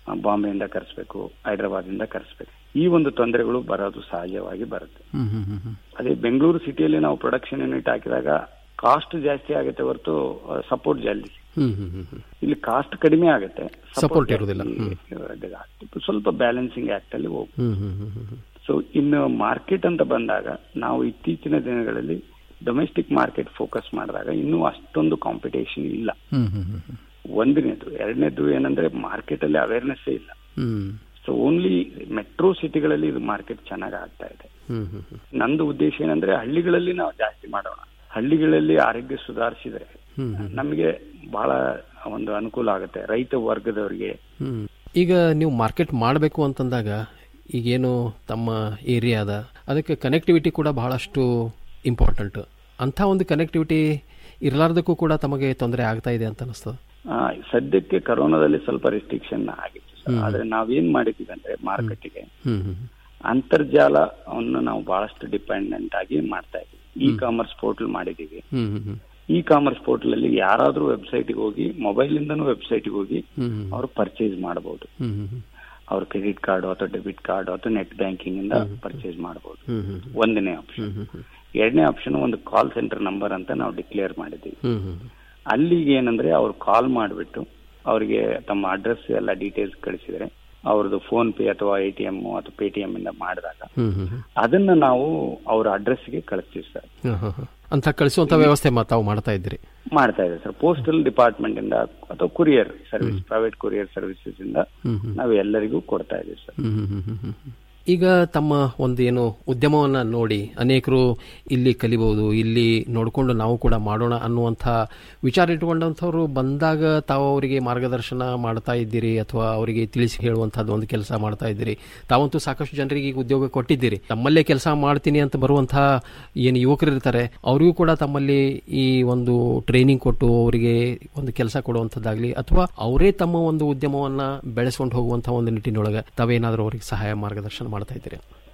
ಆ, ಬಾಂಬೆಯಿಂದ ಕರೆಸ್ಬೇಕು ಹೈದರಾಬಾದಿಂದ ಕರೆಸ್ಬೇಕು ಈ ಒಂದು ತೊಂದರೆಗಳು ಬರೋದು ಸಹಜವಾಗಿ ಬರುತ್ತೆ ಹ್ಮ್ ಹ್ಮ್ ಹ್ಮ್ ಹ್ಮ್ ಅದೇ ಬೆಂಗಳೂರು ಸಿಟಿಯಲ್ಲಿ ನಾವು ಪ್ರೊಡಕ್ಷನ್ ಯೂನಿಟ್ ಹಾಕಿದಾಗ ಕಾಸ್ಟ್ ಜಾಸ್ತಿ ಆಗುತ್ತೆ ಹೊರತು ಸಪೋರ್ಟ್ ಜಲ್ದಿ ಹ್ಮ್ ಹ್ಮ್ ಹ್ಮ್ ಹ್ಮ್ ಇಲ್ಲಿ ಕಾಸ್ಟ್ ಕಡಿಮೆ ಆಗುತ್ತೆ Support ಇರುವುದಿಲ್ಲ. ಹ್ಮ್. ಜಾಸ್ತಿ. ಸ್ವಲ್ಪ ಬ್ಯಾಲೆನ್ಸಿಂಗ್ ಆಕ್ಟ್ ಅಲ್ಲಿ ಹೋಗ್ಬೋದು ಹ್ಮ್ ಹ್ಮ್ ಹ್ಮ್ ಹ್ಮ್ ಹ್ಮ್ ಸೊ ಇನ್ನು ಮಾರ್ಕೆಟ್ ಅಂತ ಬಂದಾಗ ನಾವು ಇತ್ತೀಚಿನ ದಿನಗಳಲ್ಲಿ ಡೊಮೆಸ್ಟಿಕ್ ಮಾರ್ಕೆಟ್ ಫೋಕಸ್ ಮಾಡಿದಾಗ ಇನ್ನೂ ಅಷ್ಟೊಂದು ಕಾಂಪಿಟೇಷನ್ ಇಲ್ಲ ಹ್ಮ್ ಹ್ಮ್ ಹ್ಮ್ ಹ್ಮ್ ಒಂದನೇದು ಎರಡನೇದು ಏನಂದ್ರೆ ಮಾರ್ಕೆಟ್ ಅಲ್ಲಿ ಅವೇರ್ನೆಸ್ ಇಲ್ಲ ಹ್ಮ್ ಸೊ ಓನ್ಲಿ ಮೆಟ್ರೋ ಸಿಟಿಗಳಲ್ಲಿ ಇದು ಮಾರ್ಕೆಟ್ ಚೆನ್ನಾಗಿ ಆಗ್ತಾ ಇದೆ ಹ್ಮ್ ಹ್ಮ್ ಹ್ಮ್ ನಂದು ಉದ್ದೇಶ ಏನಂದ್ರೆ ಹಳ್ಳಿಗಳಲ್ಲಿ ನಾವು ಜಾಸ್ತಿ ಮಾಡೋಣ ಹಳ್ಳಿಗಳಲ್ಲಿ ಆರೋಗ್ಯ ಸುಧಾರಿಸಿದ್ರೆ ಹ್ಮ್ ಹ್ಮ್ ನಮಗೆ ಬಹಳ ಒಂದು ಅನುಕೂಲ ಆಗುತ್ತೆ ರೈತ ವರ್ಗದವರಿಗೆ ಹ್ಮ್ ಈಗ ನೀವು ಮಾರ್ಕೆಟ್ ಮಾಡಬೇಕು ಅಂತಂದಾಗ ಈಗೇನು ತಮ್ಮ ಏರಿಯಾ ಅದ ಅದಕ್ಕೆ ಕನೆಕ್ಟಿವಿಟಿ ಕೂಡ ಬಹಳಷ್ಟು ಇಂಪಾರ್ಟೆಂಟ್ ಅಂಥ ಒಂದು ಕನೆಕ್ಟಿವಿಟಿ ಇರಲಾರ್ದಕ್ಕೂ ಕೂಡ ತಮಗೆ ತೊಂದರೆ ಆಗ್ತಾ ಇದೆ ಅಂತ ಅನಿಸ್ತದೆ ಆ, ಸದ್ಯಕ್ಕೆ ಕರೋನಾದಲ್ಲಿ ಸ್ವಲ್ಪ ರಿಸ್ಟ್ರಿಕ್ಷನ್ ಆಗಿತ್ತು ಸರ್. ಹ್ಮ್. ಆದ್ರೆ ನಾವೇನ್ ಮಾಡಿದೀವಿ ಅಂದ್ರೆ ಮಾರ್ಕೆಟಿಗೆ ಹ್ಮ್ ಹ್ಮ್ ಅಂತರ್ಜಾಲವನ್ನು ನಾವು ಬಹಳಷ್ಟು ಡಿಪೆಂಡೆಂಟ್ ಆಗಿ ಮಾಡ್ತಾ ಇದ್ದೀವಿ ಇ ಕಾಮರ್ಸ್ ಪೋರ್ಟಲ್ ಮಾಡಿದೀವಿ ಹ್ಮ್ ಹ್ಮ್ ಹ್ಮ್ ಇ ಕಾಮರ್ಸ್ ಪೋರ್ಟಲ್ ಅಲ್ಲಿ ಯಾರಾದ್ರೂ ವೆಬ್ಸೈಟ್ ಹೋಗಿ ಮೊಬೈಲ್ ಇಂದನೂ ವೆಬ್ಸೈಟ್ ಹೋಗಿ ಹ್ಮ್ ಹ್ಮ್ ಅವರು ಪರ್ಚೇಸ್ ಮಾಡಬಹುದು ಹ್ಮ್ ಹ್ಮ್ ಹ್ಮ್ ಅವ್ರ ಕ್ರೆಡಿಟ್ ಕಾರ್ಡ್ ಅಥವಾ ಡೆಬಿಟ್ ಕಾರ್ಡ್ ಅಥವಾ ನೆಟ್ ಬ್ಯಾಂಕಿಂಗ್ ಇಂದ ಪರ್ಚೇಸ್ ಮಾಡಬಹುದು ಹ್ಮ್ ಹ್ಮ್ ಒಂದನೇ ಆಪ್ಷನ್ ಹ್ಮ್ ಹ್ಮ್ ಎರಡನೇ ಆಪ್ಷನ್ ಒಂದು ಕಾಲ್ ಸೆಂಟರ್ ನಂಬರ್ ಅಂತ ನಾವು ಡಿಕ್ಲೇರ್ ಮಾಡಿದ್ದೀವಿ ಹ್ಮ್ ಹ್ಮ್ ಅಲ್ಲಿಗೆ ಏನಂದ್ರೆ ಅವ್ರು ಕಾಲ್ ಮಾಡಿಬಿಟ್ಟು ಅವರಿಗೆ ತಮ್ಮ ಅಡ್ರೆಸ್ ಎಲ್ಲ ಡೀಟೇಲ್ಸ್ ಕಳಿಸಿದ್ರೆ ಅವ್ರದ್ದು ಫೋನ್ ಪೇ ಅಥವಾ ಎ ಟಿ ಎಂ ಅಥವಾ ಪೇ ಟಿ ಎಂ ಇಂದ ಮಾಡಿದಾಗ ಹ್ಮ್ ಹ್ಮ್ ಹ್ಮ್ ಅದನ್ನ ನಾವು ಅವ್ರ ಅಡ್ರೆಸ್ಗೆ ಕಳಿಸ್ತೀವಿ ಸರ್ ಹಾ, ಹಾ, ಹಾ. ಅಂತ ಕಳಿಸುವಂತ ವ್ಯವಸ್ಥೆ ಮ- ತಾವು ಮಾಡ್ತಾ ಇದ್ದೀರಿ ಮಾಡ್ತಾ ಇದೆ ಸರ್ ಪೋಸ್ಟಲ್ ಡಿಪಾರ್ಟ್ಮೆಂಟ್ ಇಂದ ಅಥವಾ courier service private courier services ಇಂದ ಹ್ಮ್ ಹ್ಮ್ ನಾವು ಎಲ್ಲರಿಗೂ ಕೊಡ್ತಾ ಇದೀವಿ ಸರ್ ಹ್ಮ್ ಹ್ಮ್ ಹ್ಮ್ ಹ್ಮ್ ಹ್ಮ್. ಈಗ ತಮ್ಮ ಒಂದು ಏನು ಉದ್ಯಮವನ್ನ ನೋಡಿ ಅನೇಕರು ಇಲ್ಲಿ ಕಲಿಬಹುದು ಇಲ್ಲಿ ನೋಡಿಕೊಂಡು ನಾವು ಕೂಡ ಮಾಡೋಣ ಅನ್ನುವಂಥ ವಿಚಾರ ಇಟ್ಕೊಂಡಂಥವ್ರು ಬಂದಾಗ ತಾವು ಅವರಿಗೆ ಮಾರ್ಗದರ್ಶನ ಮಾಡ್ತಾ ಇದ್ದೀರಿ ಅಥವಾ ಅವರಿಗೆ ತಿಳಿಸಿ ಹೇಳುವಂಥದ್ದು ಒಂದು ಕೆಲಸ ಮಾಡ್ತಾ ಇದ್ದೀರಿ ತಾವಂತೂ ಸಾಕಷ್ಟು ಜನರಿಗೆ ಈಗ ಉದ್ಯೋಗ ಕೊಟ್ಟಿದ್ದೀರಿ ತಮ್ಮಲ್ಲೇ ಕೆಲಸ ಮಾಡ್ತೀನಿ ಅಂತ ಬರುವಂತಹ ಏನು ಯುವಕರು ಇರ್ತಾರೆ ಅವರಿಗೂ ಕೂಡ ತಮ್ಮಲ್ಲಿ ಈ ಒಂದು ಟ್ರೈನಿಂಗ್ ಕೊಟ್ಟು ಅವರಿಗೆ ಒಂದು ಕೆಲಸ ಕೊಡುವಂಥದ್ದಾಗ್ಲಿ ಅಥವಾ ಅವರೇ ತಮ್ಮ ಒಂದು ಉದ್ಯಮವನ್ನ ಬೆಳೆಸ್ಕೊಂಡು ಹೋಗುವಂತಹ ಒಂದು ನಿಟ್ಟಿನೊಳಗೆ ತಾವೇನಾದರೂ ಅವರಿಗೆ ಸಹಾಯ ಮಾರ್ಗದರ್ಶನ ಮಾಡ್ತಾ ಇದ್ದೀರಿ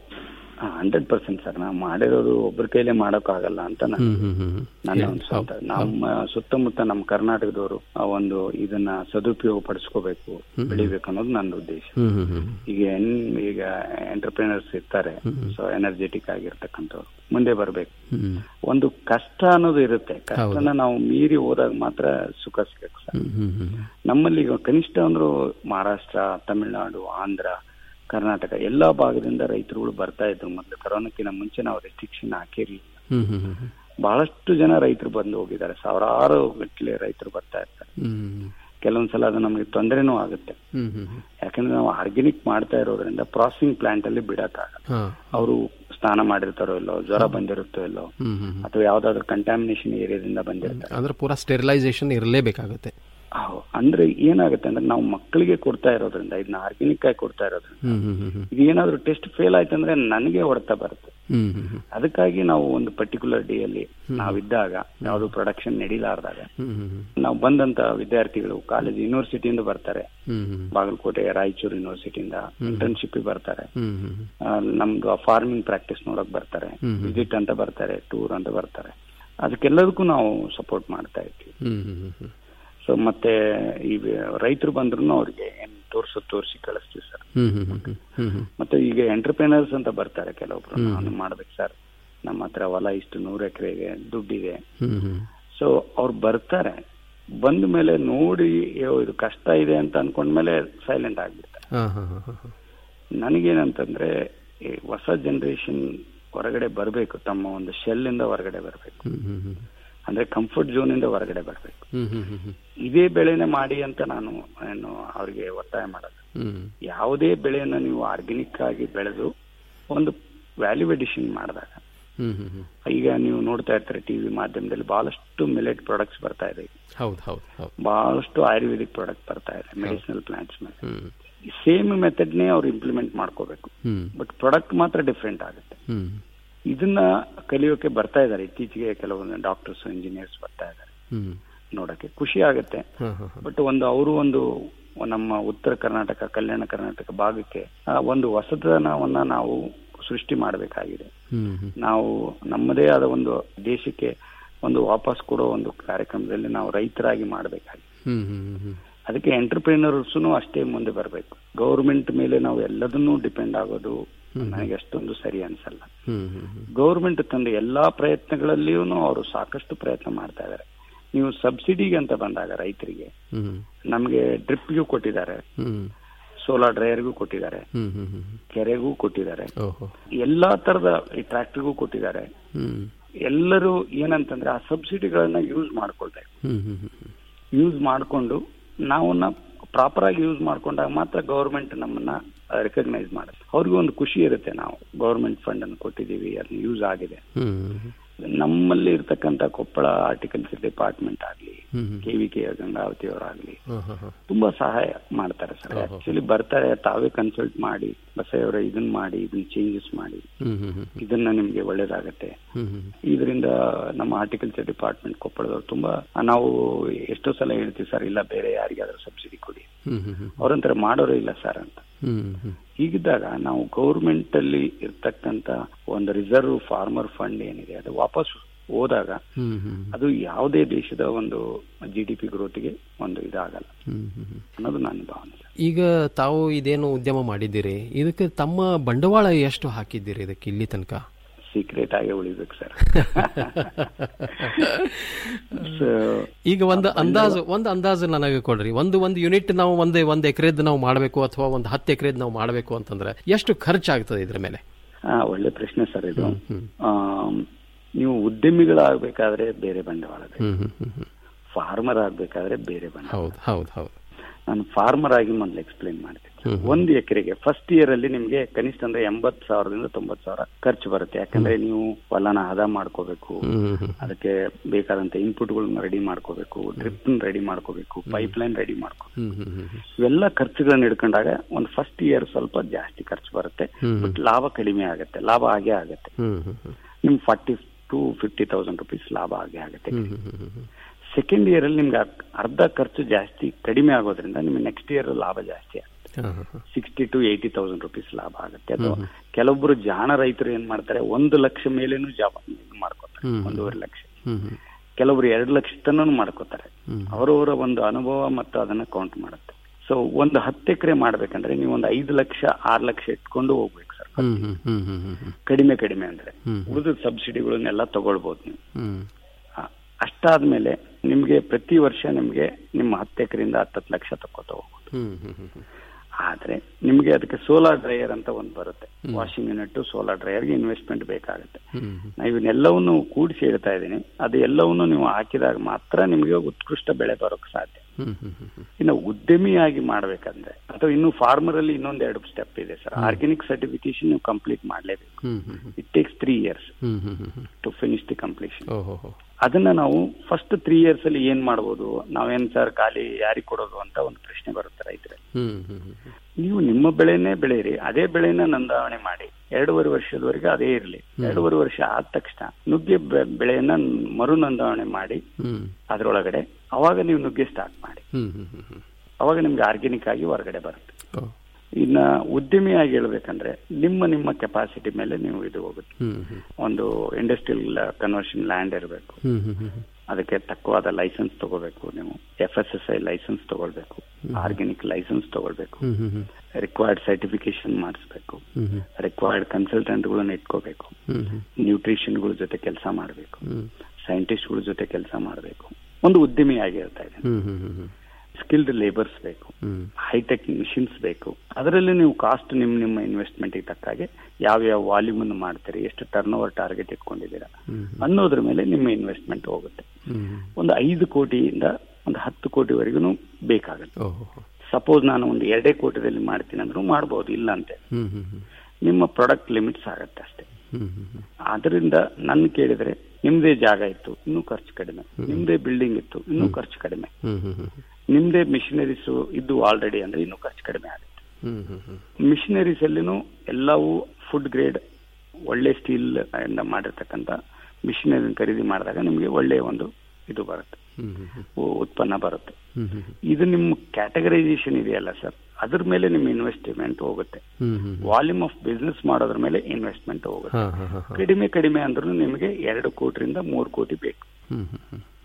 ಹಂಡ್ರೆಡ್ ಪರ್ಸೆಂಟ್ ಸರ್ ನಾವು ಮಾಡಿರೋದು ಒಬ್ಬರ ಕೈಲೇ ಮಾಡೋಕ್ಕಾಗಲ್ಲ ಅಂತ ನಾನು ಹ್ಮ್ ಹ್ಮ್ ಹ್ಮ್ ಹ್ಮ್. ನನ್ನ ಹೌದು, ಒಂದು ಸ್ವಂತ ಹೌದು. ನಮ್ಮ ಸುತ್ತಮುತ್ತ ನಮ್ಮ ಕರ್ನಾಟಕದವರು ಆ ಒಂದು ಇದನ್ನ ಸದುಪಯೋಗ ಪಡಿಸ್ಕೋಬೇಕು ಹ್ಮ್. ಬೆಳಿಬೇಕು ಅನ್ನೋದು ನನ್ನ ಉದ್ದೇಶ ಹ್ಮ್ ಹ್ಮ್ ಹ್ಮ್ ಈಗ ಎನ್- ಈಗ ಎಂಟರ್ಪ್ರಿನರ್ಸ್ ಇರ್ತಾರೆ ಸೊ ಎನರ್ಜೆಟಿಕ್ ಆಗಿರ್ತಕ್ಕಂಥವ್ರು ಮುಂದೆ ಬರ್ಬೇಕು ಹ್ಮ್ ಒಂದು ಕಷ್ಟ ಅನ್ನೋದು ಇರುತ್ತೆ ಕಷ್ಟನ ನಾವು ಮೀರಿ ಹೋದಾಗ ಮಾತ್ರ ಸುಖ ಸಿಗಕ್ಕೆ ಸರ್ ಹ್ಮ್ ಹ್ಮ್ ಹ್ಮ್ ನಮ್ಮಲ್ಲಿ ಈಗ ಕನಿಷ್ಠ ಅಂದ್ರು ಮಹಾರಾಷ್ಟ್ರ ತಮಿಳುನಾಡು ಆಂಧ್ರ ಕರ್ನಾಟಕ ಎಲ್ಲಾ ಭಾಗದಿಂದ ರೈತರುಗಳು ಬರ್ತಾ ಇದ್ರು ಮೊದಲು ಕರೋನಾಕ್ಕಿಂತ ಮುಂಚೆ ನಾವು ರೆಸ್ಟ್ರಿಕ್ಷನ್ ಹಾಕಿರ್ಲಿಲ್ಲ ಹ್ಮ್ ಹ್ಮ್ ಹ್ಮ್ ಹ್ಮ್ ಬಹಳಷ್ಟು ಜನ ರೈತರು ಬಂದು ಹೋಗಿದ್ದಾರೆ ಸಾವಿರಾರು ಗಟ್ಟಲೆ ರೈತರು ಬರ್ತಾ ಇರ್ತಾರೆ ಹ್ಮ್ ಕೆಲವೊಂದ್ಸಲ ಅದು ನಮಗೆ ತೊಂದರೆನೂ ಆಗುತ್ತೆ ಹ್ಮ್ ಹ್ಮ್ ಹ್ಮ್ ಯಾಕಂದ್ರೆ ನಾವು ಆರ್ಗ್ಯಾನಿಕ್ ಮಾಡ್ತಾ ಇರೋದ್ರಿಂದ ಪ್ರಾಸೆಸಿಂಗ್ ಪ್ಲಾಂಟ್ ಅಲ್ಲಿ ಬಿಡಕ್ಕಾಗಲ್ಲ ಹಾ ಅವರು ಸ್ನಾನ ಮಾಡಿರ್ತಾರೋ ಇಲ್ಲೋ ಜ್ವರ ಬಂದಿರುತ್ತೋ ಇಲ್ಲೋ ಹ್ಮ್ ಹ್ಮ್ ಹ್ಮ್. ಅಥವಾ ಯಾವ್ದಾದ್ರು ಕಂಟಾಮಿನೇಷನ್ ಏರಿಯಾದಿಂದ ಬಂದಿರ್ತಾರೆ ಅಂದ್ರೆ ಪೂರಾ ಸ್ಟೆರಿಲೈಸೇಷನ್ ಇರಲೇಬೇಕಾಗುತ್ತೆ ಹೌ- ಅಂದ್ರೆ ಏನಾಗುತ್ತೆ ಅಂದ್ರೆ ನಾವು ಮಕ್ಕಳಿಗೆ ಕೊಡ್ತಾ ಇರೋದ್ರಿಂದ ಇದನ್ನ ಆರ್ಗ್ಯಾನಿಕ್ ಆಗಿ ಕೊಡ್ತಾ ಇರೋದ್ರಿಂದ ಹ್ಮ್ ಹ್ಮ್ ಹ್ಮ್ ಹ್ಮ್ ಇದು ಏನಾದ್ರು ಟೆಸ್ಟ್ ಫೇಲ್ ಆಯ್ತು ಅಂದ್ರೆ ನನಗೆ ಹೊಡೆತ ಬರುತ್ತೆ ಹ್ಮ್ ಹ್ಮ್ ಹ್ಮ್ ಅದಕ್ಕಾಗಿ ನಾವು ಒಂದು ಪರ್ಟಿಕ್ಯುಲರ್ ಡೇ ಅಲ್ಲಿ ನಾವಿದ್ದಾಗ ಯಾವುದು ಪ್ರೊಡಕ್ಷನ್ ನಡೀಲಾರ್ದಾಗ ಹ್ಮ್ ಹ್ಮ್ ಹ್ಮ್ ನಾವು ಬಂದಂತ ವಿದ್ಯಾರ್ಥಿಗಳು ಕಾಲೇಜ್ ಯೂನಿವರ್ಸಿಟಿಯಿಂದ ಬರ್ತಾರೆ ಹ್ಮ್ ಹ್ಮ್ ಬಾಗಲಕೋಟೆ ರಾಯಚೂರು ಯೂನಿವರ್ಸಿಟಿಯಿಂದ ಇಂಟರ್ನ್ಶಿಪ್ ಬರ್ತಾರೆ ಹ್ಮ್ ಹ್ಮ್ ಹ್ಮ್ ಆ, ನಮ್ದು ಫಾರ್ಮಿಂಗ್ ಪ್ರಾಕ್ಟೀಸ್ ನೋಡಕ್ ಬರ್ತಾರೆ ಹ್ಮ್ ಹ್ಮ್. ವಿಸಿಟ್ ಅಂತ ಬರ್ತಾರೆ ಟೂರ್ ಅಂತ ಬರ್ತಾರೆ ಅದಕ್ಕೆಲ್ಲದಕ್ಕೂ ನಾವು ಸಪೋರ್ಟ್ ಮಾಡ್ತಾ ಇರ್ತೀವಿ ಹ್ಮ್ ಹ್ಮ್ ಹ್ಮ್ ಹ್ಮ್ ಸೊ ಮತ್ತೆ ಈ ರೈತರು ಬಂದ್ರು ಅವ್ರಿಗೆ ಏನ್ ತೋರ್ಸೋ ತೋರಿಸಿ ಕಳಿಸ್ತೀವಿ ಸರ್ ಹ್ಮ್ ಹ್ಮ್ ಹ್ಮ್ ಹ್ಮ್ ಹ್ಮ್ ಹ್ಮ್ ಮತ್ತೆ ಈಗ ಎಂಟರ್ಪ್ರಿನರ್ಸ್ ಅಂತ ಬರ್ತಾರೆ ಕೆಲವೊಬ್ರು ಹ್ಮ್. ನಾನು ಮಾಡ್ಬೇಕು ಸರ್ ನಮ್ಮ ಹತ್ರ ಹೊಲ ಇಷ್ಟು ನೂರು ಎಕರೆಗೆ ದುಡ್ಡಿದೆ ಹ್ಮ್ ಹ್ಮ್ ಸೊ ಅವ್ರು ಬರ್ತಾರೆ ಬಂದ ಮೇಲೆ ನೋಡಿ ಅಯ್ಯೋ ಇದು ಕಷ್ಟ ಇದೆ ಅಂತ ಅನ್ಕೊಂಡ್ಮೇಲೆ ಸೈಲೆಂಟ್ ಆಗ್ಬಿಡ್ತಾರೆ ಹಾ ಹಾ ಹಾ ಹಾ ಹಾ ನನಗೇನಂತಂದ್ರೆ ಈ ಹೊಸ ಜನರೇಷನ್ ಹೊರಗಡೆ ಬರಬೇಕು ತಮ್ಮ ಒಂದು ಶೆಲ್ ಇಂದ ಹೊರಗಡೆ ಬರಬೇಕು ಹ್ಮ್ ಹ್ಮ್ ಹ್ಮ್ ಅಂದ್ರೆ ಕಂಫರ್ಟ್ ಝೋನ್ ಇಂದ ಹೊರಗಡೆ ಬರಬೇಕು ಹ್ಮ್ ಹ್ಮ್ ಹ್ಮ್ ಹ್ಮ್ ಇದೇ ಬೆಳೆನೆ ಮಾಡಿ ಅಂತ ನಾನು ಏನು ಅವ್ರಿಗೆ ಒತ್ತಾಯ ಮಾಡಲ್ಲ ಹ್ಮ್ ಯಾವುದೇ ಬೆಳೆಯನ್ನ ನೀವು ಆರ್ಗ್ಯಾನಿಕ್ ಆಗಿ ಬೆಳೆದು ಒಂದು ವ್ಯಾಲ್ಯೂ ಎಡಿಷನ್ ಮಾಡಿದಾಗ ಹ್ಮ್ ಹ್ಮ್ ಹ್ಮ್ ಈಗ ನೀವು ನೋಡ್ತಾ ಇರ್ತಾರೆ ಟಿವಿ ಮಾಧ್ಯಮದಲ್ಲಿ ಬಹಳಷ್ಟು ಮಿಲೆಟ್ ಪ್ರಾಡಕ್ಟ್ಸ್ ಬರ್ತಾ ಇದೆ ಹೌದು ಹೌದು ಹೌದು ಬಹಳಷ್ಟು ಆಯುರ್ವೇದಿಕ್ ಪ್ರಾಡಕ್ಟ್ ಬರ್ತಾ ಇದೆ ಮೆಡಿಸಿನಲ್ ಪ್ಲಾಂಟ್ಸ್ ಮೇಲೆ ಹ್ಮ್ ಸೇಮ್ ಮೆಥಡ್ನೇ ಅವ್ರು ಇಂಪ್ಲಿಮೆಂಟ್ ಮಾಡ್ಕೋಬೇಕು ಹ್ಮ್ ಬಟ್ ಪ್ರಾಡಕ್ಟ್ ಮಾತ್ರ ಡಿಫ್ರೆಂಟ್ ಆಗುತ್ತೆ ಹ್ಮ್ ಇದನ್ನ ಕಲಿಯೋಕೆ ಬರ್ತಾ ಇದ್ದಾರೆ ಇತ್ತೀಚೆಗೆ ಕೆಲವೊಂದು ಡಾಕ್ಟರ್ಸ್ ಇಂಜಿನಿಯರ್ಸ್ ಬರ್ತಾ ಇದ್ದಾರೆ ಹ್ಮ್ ನೋಡಕ್ಕೆ ಖುಷಿ ಆಗುತ್ತೆ ಹಾ ಹಾ ಹಾ ಬಟ್ ಒಂದು ಅವರು ಒಂದು ನಮ್ಮ ಉತ್ತರ ಕರ್ನಾಟಕ ಕಲ್ಯಾಣ ಕರ್ನಾಟಕ ಭಾಗಕ್ಕೆ ಆ, ಒಂದು ಹೊಸತನವನ್ನ ನಾವು ಸೃಷ್ಟಿ ಮಾಡಬೇಕಾಗಿದೆ ಹ್ಮ್ ಹ್ಮ್ ನಾವು ನಮ್ಮದೇ ಆದ ಒಂದು ದೇಶಕ್ಕೆ ಒಂದು ವಾಪಸ್ ಕೊಡೋ ಒಂದು ಕಾರ್ಯಕ್ರಮದಲ್ಲಿ ನಾವು ರೈತರಾಗಿ ಮಾಡಬೇಕಾಗಿದೆ ಹ್ಮ್ ಹ್ಮ್ ಹ್ಮ್ ಅದಕ್ಕೆ ಎಂಟರ್ಪ್ರಿನರ್ಸ್ನು ಅಷ್ಟೇ ಮುಂದೆ ಬರಬೇಕು ಗೌರ್ಮೆಂಟ್ ಮೇಲೆ ನಾವು ಎಲ್ಲದನ್ನೂ ಡಿಪೆಂಡ್ ಆಗೋದು ನನಗೆ ಅಷ್ಟೊಂದು ಸರಿ ಅನ್ಸಲ್ಲ ಹ್ಮ್ ಹ್ಮ್ ಹ್ಮ್ ಗೌರ್ಮೆಂಟ್ ತಂದ ಎಲ್ಲಾ ಪ್ರಯತ್ನಗಳಲ್ಲಿಯೂ ಅವರು ಸಾಕಷ್ಟು ಪ್ರಯತ್ನ ಮಾಡ್ತಾ ಇದ್ದಾರೆ ನೀವು ಸಬ್ಸಿಡಿಗೆ ಅಂತ ಬಂದಾಗ ರೈತರಿಗೆ ಹ್ಮ್ ನಮಗೆ ಡ್ರಿಪ್ಗೂ ಕೊಟ್ಟಿದ್ದಾರೆ ಹ್ಮ್ ಸೋಲಾರ್ ಡ್ರೈಯರ್ಗೂ ಕೊಟ್ಟಿದ್ದಾರೆ ಹ್ಮ್ ಹ್ಮ್ ಹ್ಮ್ ಕೆರೆಗೂ ಕೊಟ್ಟಿದ್ದಾರೆ ಓಹೋ ಎಲ್ಲಾ ತರದ ಈ ಟ್ರ್ಯಾಕ್ಟರ್ಗೂ ಕೊಟ್ಟಿದ್ದಾರೆ ಹ್ಮ್ ಎಲ್ಲರೂ ಏನಂತಂದ್ರೆ ಆ ಸಬ್ಸಿಡಿಗಳನ್ನ ಯೂಸ್ ಮಾಡ್ಕೊಳ್ಬೇಕು ಹ್ಮ್ ಹ್ಮ್ ಹ್ಮ್ ಯೂಸ್ ಮಾಡಿಕೊಂಡು ನಾವನ್ನ ಪ್ರಾಪರ್ ಆಗಿ ಯೂಸ್ ಮಾಡ್ಕೊಂಡಾಗ ಮಾತ್ರ ಗೌರ್ಮೆಂಟ್ ನಮ್ಮನ್ನ ರೆಕಗ್ನೈಸ್ ಮಾಡುತ್ತೆ ಅವ್ರಿಗೂ ಒಂದು ಖುಷಿ ಇರುತ್ತೆ ನಾವು ಗೌರ್ಮೆಂಟ್ ಫಂಡ್ ಅನ್ನು ಕೊಟ್ಟಿದೀವಿ ಅದನ್ನ ಯೂಸ್ ಆಗಿದೆ ಹ್ಮ್ ನಮ್ಮಲ್ಲಿ ಇರ್ತಕ್ಕಂಥ ಕೊಪ್ಪಳ ಆರ್ಟಿಕಲ್ಚರ್ ಡಿಪಾರ್ಟ್ಮೆಂಟ್ ಆಗ್ಲಿ ಹ್ಮ್ ಹ್ಮ್ ಕೆ ವಿ ಕೆ ಗಂಗಾವತಿ ಅವರಾಗ್ಲಿ ಹ್ಮ್ ಹ್ಮ್ ಹ್ಮ್ ತುಂಬಾ ಸಹಾಯ ಮಾಡ್ತಾರೆ ಸರ್ ಆಕ್ಚುಲಿ ಬರ್ತಾರೆ ತಾವೇ ಕನ್ಸಲ್ಟ್ ಮಾಡಿ ಬಸಯ್ಯವರ ಇದನ್ನ ಮಾಡಿ ಇದನ್ನ ಚೇಂಜಸ್ ಮಾಡಿ ಹ್ಮ್ ಹ್ಮ್ ಹ್ಮ್ ಇದನ್ನ ನಿಮ್ಗೆ ಒಳ್ಳೇದಾಗತ್ತೆ ಹ್ಮ್ ಹ್ಮ್ ಇದರಿಂದ ನಮ್ಮ ಆರ್ಟಿಕಲ್ಚರ್ ಡಿಪಾರ್ಟ್ಮೆಂಟ್ ಕೊಪ್ಪಳದವ್ರು ತುಂಬಾ ನಾವು ಎಷ್ಟೋ ಸಲ ಹೇಳ್ತೀವಿ ಸರ್ ಇಲ್ಲ ಬೇರೆ ಯಾರಿಗಾದ್ರೂ ಸಬ್ಸಿಡಿ ಕೊಡಿ ಹ್ಮ್ ಹ್ಮ್ ಹ್ಮ್ ಅವ್ರಂತಾರೆ ಮಾಡೋರು ಇಲ್ಲ ಸರ್ ಅಂತ ಹ್ಮ್ ಹ್ಮ್ ಹೀಗಿದ್ದಾಗ ನಾವು ಗೌರ್ಮೆಂಟ್ ಅಲ್ಲಿ ಇರ್ತಕ್ಕಂತ ಒಂದು ರಿಸರ್ವ್ ಫಾರ್ಮರ್ ಫಂಡ್ ಏನಿದೆ ಅದು ವಾಪಸ್ ಹೋದಾಗ ಹ್ಮ್ ಹ್ಮ್ ಅದು ಯಾವುದೇ ದೇಶದ ಒಂದು ಜಿ ಡಿ ಪಿ ಗ್ರೋತ್ಗೆ ಒಂದು ಇದಾಗಲ್ಲ ಹ್ಮ್ ಹ್ಮ್ ಹ್ಮ್ ಅನ್ನೋದು ನನ್ನ ಭಾವನೆ ಈಗ ತಾವು ಇದೇನು ಉದ್ಯಮ ಮಾಡಿದ್ದೀರಿ ಇದಕ್ಕೆ ತಮ್ಮ ಬಂಡವಾಳ ಎಷ್ಟು ಹಾಕಿದ್ದೀರಿ ಇದಕ್ಕೆ ಇಲ್ಲಿ ತನಕ ಸೀಕ್ರೆಟ್ ಆಗಿ ಉಳಿಬೇಕು ಸರ್ So, ಈಗ ಒಂದು ಅಂದಾಜು ಒಂದು ಅಂದಾಜು ನನಗೆ ಕೊಡ್ರಿ ಒಂದು ಒಂದು ಯೂನಿಟ್ ನಾವು ಒಂದು ಒಂದು ಎಕರೆದ್ ನಾವು ಮಾಡಬೇಕು ಅಥವಾ ಒಂದು ಹತ್ತು ಎಕರೆದ್ ನಾವು ಮಾಡಬೇಕು ಅಂತಂದ್ರೆ ಎಷ್ಟು ಖರ್ಚಾಗ್ತದೆ ಇದ್ರ ಮೇಲೆ ಆ, ಒಳ್ಳೆ ಪ್ರಶ್ನೆ ಸರ್ ಇದು ಆಮ್, ನೀವು ಉದ್ಯಮಿಗಳಾಗಬೇಕಾದ್ರೆ ಬೇರೆ ಬಂಡವಾಳ ಬೇಕು ಹ್ಮ್ ಹ್ಮ್ ಹ್ಮ್ ಹ್ಮ್ ಫಾರ್ಮರ್ ಆಗ್ಬೇಕಾದ್ರೆ ಬೇರೆ ಬಂಡವಾಳ ಹೌದು ಹೌದು ಹೌದು ನಾನು ಫಾರ್ಮರ್ ಆಗಿ ಮೊದಲು ಎಕ್ಸ್ಪ್ಲೈನ್ ಮಾಡ್ತೀನಿ ಹ್ಮ್ ಹ್ಮ್. ಒಂದು ಎಕರೆಗೆ ಫಸ್ಟ್ ಇಯರ್ ಅಲ್ಲಿ ನಿಮ್ಗೆ ಕನಿಷ್ಠ ಅಂದ್ರೆ ಎಂಬತ್ ಸಾವಿರದಿಂದ ತೊಂಬತ್ ಸಾವಿರ ಖರ್ಚು ಬರುತ್ತೆ ಯಾಕಂದ್ರೆ ನೀವು ಹೊಲನ ಹದ ಮಾಡ್ಕೋಬೇಕು ಹ್ಮ್ ಹ್ಮ್ ಅದಕ್ಕೆ ಬೇಕಾದಂತ ಇನ್ಪುಟ್ಗಳನ್ನ ರೆಡಿ ಮಾಡ್ಕೋಬೇಕು ಡ್ರಿಪ್ ರೆಡಿ ಮಾಡ್ಕೋಬೇಕು ಪೈಪ್ ಲೈನ್ ರೆಡಿ ಮಾಡ್ಕೋಬೇಕು ಹ್ಮ್ ಹ್ಮ್ ಹ್ಮ್ ಹ್ಮ್ ಇವೆಲ್ಲ ಖರ್ಚುಗಳನ್ನ ಹಿಡ್ಕೊಂಡಾಗ ಒಂದು ಫಸ್ಟ್ ಇಯರ್ ಸ್ವಲ್ಪ ಜಾಸ್ತಿ ಖರ್ಚು ಬರುತ್ತೆ ಹ್ಮ್. ಬಟ್ ಲಾಭ ಕಡಿಮೆ ಆಗುತ್ತೆ ಲಾಭ ಆಗೇ ಆಗುತ್ತೆ ಹ್ಮ್ ಹ್ಮ್ ಹ್ಮ್ ನಿಮ್ forty to fifty thousand rupees ಲಾಭ ಆಗೇ ಆಗುತ್ತೆ ಹ್ಮ್ ಹ್ಮ್ ಹ್ಮ್ ಹ್ಮ್ ಸೆಕೆಂಡ್ ಇಯರ್ ಅಲ್ಲಿ ನಿಮ್ಗೆ ಅರ್- ಅರ್ಧ ಖರ್ಚು ಜಾಸ್ತಿ ಕಡಿಮೆ ಆಗೋದ್ರಿಂದ ನಿಮ್ಗೆ ನೆಕ್ಸ್ಟ್ ಇಯರ್ ಲಾಭ ಜಾಸ್ತಿ ಆಗುತ್ತೆ ಹಾ, ಹಾ, ಹಾ. Sixty to eighty thousand rupees ಲಾಭ ಆಗುತ್ತೆ ಅಥವಾ ಕೆಲವೊಬ್ರು ಜಾಣ ರೈತರು ಏನ್ ಮಾಡ್ತಾರೆ ಒಂದು ಲಕ್ಷ ಮೇಲೇನು ಜಾಬ್ ಮಾಡ್ಕೋತಾರೆ ಹ್ಮ್. ಒಂದೂವರೆ ಲಕ್ಷ ಹ್ಮ್ ಹ್ಮ್ ಕೆಲವರು ಎರಡು ಲಕ್ಷ ತನೂ ಮಾಡ್ಕೋತಾರೆ ಹ್ಮ್. ಅವರವರ ಒಂದು ಅನುಭವ ಮತ್ತು ಅದನ್ನ ಕೌಂಟ್ ಮಾಡುತ್ತೆ ಸೊ ಒಂದು ಹತ್ತು ಎಕರೆ ಮಾಡ್ಬೇಕಂದ್ರೆ ನೀವು ಒಂದು ಐದು ಲಕ್ಷ ಆರು ಲಕ್ಷ ಇಟ್ಕೊಂಡು ಹೋಗ್ಬೇಕು ಸರ್ ಹ್ಮ್ ಹ್ಮ್ ಹ್ಮ್ ಹ್ಮ್ ಹ್ಮ್ ಹ್ಮ್ ಕಡಿಮೆ ಕಡಿಮೆ ಅಂದ್ರೆ ಹ್ಮ್. ಉಳಿದ ಸಬ್ಸಿಡಿಗಳನ್ನೆಲ್ಲ ತಗೊಳ್ಬಹುದು ನೀವು ಹ್ಮ್ ಆ, ಅಷ್ಟಾದ್ಮೇಲೆ ನಿಮ್ಗೆ ಪ್ರತಿ ವರ್ಷ ನಿಮ್ಗೆ ನಿಮ್ಮ ಹತ್ತು ಎಕರೆಯಿಂದ ಹತ್ತತ್ತು ಲಕ್ಷ ತಕ್ಕೋತ ಹೋಗ್ಬೋದು ಹ್ಮ್ ಹ್ಮ್ ಹ್ಮ್ ಹ್ಮ್ ಆದ್ರೆ ನಿಮ್ಗೆ ಅದಕ್ಕೆ ಸೋಲಾರ್ ಡ್ರೈಯರ್ ಅಂತ ಒಂದು ಬರುತ್ತೆ ಹ್ಮ್. ವಾಷಿಂಗ್ ಯೂನಿಟ್ ಸೋಲಾರ್ ಡ್ರೈಯರ್ಗೆ ಇನ್ವೆಸ್ಟ್ಮೆಂಟ್ ಬೇಕಾಗುತ್ತೆ ಹ್ಮ್ ನಾ ಇವನ್ನೆಲ್ಲವನ್ನು ಕೂಡಿಸಿ ಹೇಳ್ತಾ ಇದ್ದೀನಿ ಅದು ಎಲ್ಲವನ್ನು ನೀವು ಹಾಕಿದಾಗ ಮಾತ್ರ ನಿಮಗೆ ಉತ್ಕೃಷ್ಟ ಬೆಳೆ ಬರೋಕ್ ಸಾಧ್ಯ ಹ್ಮ್ ಹ್ಮ್ ಹ್ಮ್ ಹ್ಮ್ ಇನ್ನು ಉದ್ಯಮಿಯಾಗಿ ಮಾಡ್ಬೇಕಂದ್ರೆ ಅಥವಾ ಇನ್ನು ಫಾರ್ಮರ್ ಅಲ್ಲಿ ಇನ್ನೊಂದ್ ಎರಡು ಸ್ಟೆಪ್ ಇದೆ ಸರ್ ಹ್ಮ್. ಆರ್ಗ್ಯಾನಿಕ್ ಸರ್ಟಿಫಿಕೇಶನ್ ನೀವು ಕಂಪ್ಲೀಟ್ ಮಾಡ್ಲೇಬೇಕು ಹ್ಮ್ ಹ್ಮ್ ಹ್ಮ್ it takes three years hmm hmm hmm hmm to finish the completion ಓಹೋ ಹೋ ಅದನ್ನ ನಾವು ಫಸ್ಟ್ ತ್ರೀ ಇಯರ್ಸ್ ಅಲ್ಲಿ ಏನ್ ಮಾಡ್ಬೋದು ನಾವೇನ್ ಸರ್ ಖಾಲಿ ಯಾರಿಗ್ ಕೊಡೋದು ಅಂತ ಒಂದು ಪ್ರಶ್ನೆ ಬರುತ್ತೆ ರೈತರಲ್ಲಿ ಹ್ಮ್ ಹ್ಮ್ ಹ್ಮ್ ಹ್ಮ್ ನೀವು ನಿಮ್ಮ ಬೆಳೆನೇ ಬೆಳೆಯಿರಿ ಅದೇ ಬೆಳೆನ ನೋಂದಾವಣೆ ಮಾಡಿ ಎರಡೂವರೆ ವರ್ಷದವರೆಗೆ ಅದೇ ಇರಲಿ ಹ್ಮ್. ಎರಡೂವರೆ ವರ್ಷ ಆದ ತಕ್ಷಣ ನುಗ್ಗೆ ಬೆ- ಬೆಳೆಯನ್ನ ಮರು ನೋಂದಾವಣೆ ಮಾಡಿ ಹ್ಮ್ ಅದರೊಳಗಡೆ ಅವಾಗ ನೀವು ನುಗ್ಗೆ ಸ್ಟಾರ್ಟ್ ಮಾಡಿ ಹ್ಮ್ ಹ್ಮ್ ಹ್ಮ್ ಹ್ಮ್ ಅವಾಗ ನಿಮ್ಗೆ ಆರ್ಗ್ಯಾನಿಕ್ ಆಗಿ ಹೊರಗಡೆ ಬರುತ್ತೆ ಓ. ಇನ್ನ ಉದ್ಯಮಿಯಾಗಿ ಹೇಳ್ಬೇಕಂದ್ರೆ ನಿಮ್ಮ ನಿಮ್ಮ ಕೆಪಾಸಿಟಿ ಮೇಲೆ ನೀವು ಇದು ಹೋಗುತ್ತೆ ಹ್ಮ್ ಹ್ಮ್ ಒಂದು ಇಂಡಸ್ಟ್ರಿಯಲ್ ಕನ್ವರ್ಷನ್ ಲ್ಯಾಂಡ್ ಇರಬೇಕು ಹ್ಮ್ ಹ್ಮ್ ಹ್ಮ್ ಹ್ಮ್ ಅದಕ್ಕೆ ತಕ್ಕವಾದ ಲೈಸೆನ್ಸ್ ತಗೋಬೇಕು ನೀವು F S S I license ತಗೊಳ್ಬೇಕು ಆರ್ಗ್ಯಾನಿಕ್ ಲೈಸೆನ್ಸ್ ತಗೊಳ್ಬೇಕು ಹ್ಮ್ ಹ್ಮ್ ಹ್ಮ್ ರಿಕ್ವೈರ್ಡ್ ಸರ್ಟಿಫಿಕೇಶನ್ ಮಾಡಿಸ್ಬೇಕು ಹ್ಮ್ ಹ್ಮ್ ರಿಕ್ವೈರ್ಡ್ ಕನ್ಸಲ್ಟೆಂಟ್ಗಳನ್ನ ಇಟ್ಕೋಬೇಕು ಹ್ಮ್ ಹ್ಮ್ ನ್ಯೂಟ್ರಿಷನ್ಗಳ ಜೊತೆ ಕೆಲಸ ಮಾಡಬೇಕು ಹ್ಮ್ ಸೈಂಟಿಸ್ಟ್ಗಳ ಜೊತೆ ಕೆಲಸ ಮಾಡಬೇಕು ಒಂದು ಉದ್ಯಮಿ ಆಗಿ ಹೇಳ್ತಾ ಇದ್ದೀನಿ ಹ್ಮ್ ಹ್ಮ್ ಹ್ಮ್ ಹ್ಮ್ ಸ್ಕಿಲ್ಡ್ ಲೇಬರ್ಸ್ ಬೇಕು ಹ್ಮ್ ಹೈಟೆಕ್ ಮಿಷಿನ್ಸ್ ಬೇಕು ಅದರಲ್ಲಿ ನೀವು ಕಾಸ್ಟ್ ನಿಮ್ ನಿಮ್ಮ ಇನ್ವೆಸ್ಟ್ಮೆಂಟ್ ತಕ್ಕ ಹಾಗೆ ಯಾವ ಯಾವ ವಾಲ್ಯೂಮ್ ಅನ್ನು ಮಾಡ್ತೀರಿ ಎಷ್ಟು ಟರ್ನ್ ಓವರ್ ಟಾರ್ಗೆಟ್ ಇಟ್ಕೊಂಡಿದ್ದೀರಾ ಹ್ಮ್ ಅನ್ನೋದ್ರ ಮೇಲೆ ನಿಮ್ಮ ಇನ್ವೆಸ್ಟ್ಮೆಂಟ್ ಹೋಗುತ್ತೆ ಹ್ಮ್ ಒಂದು ಐದು ಕೋಟಿಯಿಂದ ಒಂದು ಹತ್ತು ಕೋಟಿವರೆಗೂ ಬೇಕಾಗುತ್ತೆ ಓಹೋ ಹೋ. ಸಪೋಸ್ ನಾನು ಒಂದು ಎರಡೇ ಕೋಟಿದಲ್ಲಿ ಮಾಡ್ತೀನಿ ಅಂದ್ರೂ ಮಾಡ್ಬೋದು ಇಲ್ಲ ಅಂತೆ ಹ್ಮ್ ಹ್ಮ್ ಹ್ಮ್ ನಿಮ್ಮ ಪ್ರಾಡಕ್ಟ್ ಲಿಮಿಟ್ಸ್ ಆಗತ್ತೆ ಅಷ್ಟೇ ಹ್ಮ್ ಹ್ಮ್ ಹ್ಮ್ ಅದರಿಂದ ನನ್ನ ಕೇಳಿದ್ರೆ ನಿಮ್ದೇ ಜಾಗ ಇತ್ತು ಇನ್ನೂ ಖರ್ಚು ಕಡಿಮೆ ನಿಮ್ದೇ ಬಿಲ್ಡಿಂಗ್ ಇತ್ತು ಇನ್ನೂ ಖರ್ಚು ಕಡಿಮೆ ಹ್ಮ್ ಹ್ಮ್ ಹ್ಮ್ ನಿಮ್ದೇ ಮಿಷನರೀಸ್ ಇದ್ದು ಆಲ್ರೆಡಿ ಅಂದ್ರೆ ಇನ್ನೂ ಖರ್ಚು ಕಡಿಮೆ ಆಗುತ್ತೆ ಹ್ಮ್ ಹ್ಮ್ ಹ್ಮ್ ಮಿಷನರೀಸ್ ಅಲ್ಲಿನೂ ಎಲ್ಲವೂ ಫುಡ್ ಗ್ರೇಡ್ ಒಳ್ಳೆ ಸ್ಟೀಲ್ ಇಂದ ಮಾಡಿರ್ತಕ್ಕಂಥ ಮಿಷನರಿ ಖರೀದಿ ಮಾಡಿದಾಗ ನಿಮಗೆ ಒಳ್ಳೆಯ ಒಂದು ಇದು ಬರುತ್ತೆ ಹ್ಮ್ ಹ್ಮ್ ಹ್ಮ್ ಉ- ಉತ್ಪನ್ನ ಬರುತ್ತೆ ಹ್ಮ್ ಹ್ಮ್ ಇದು ನಿಮ್ಮ ಕ್ಯಾಟಗರೈಸೇಷನ್ ಇದೆಯಲ್ಲ ಸರ್ ಅದ್ರ ಮೇಲೆ ನಿಮ್ಮ ಇನ್ವೆಸ್ಟ್ಮೆಂಟ್ ಹೋಗುತ್ತೆ ಹ್ಮ್ ಹ್ಮ್ ವಾಲ್ಯೂಮ್ ಆಫ್ ಬಿಸ್ನೆಸ್ ಮಾಡೋದ್ರ ಮೇಲೆ ಇನ್ವೆಸ್ಟ್ಮೆಂಟ್ ಹೋಗುತ್ತೆ ಹಾ ಹಾ ಹಾ ಹಾ ಕಡಿಮೆ ಕಡಿಮೆ ಅಂದ್ರೂ ನಿಮಗೆ ಎರಡು ಕೋಟಿಯಿಂದ ಮೂರು ಕೋಟಿ ಬೇಕು ಹ್ಮ್ ಹ್ಮ್ ಹ್ಮ್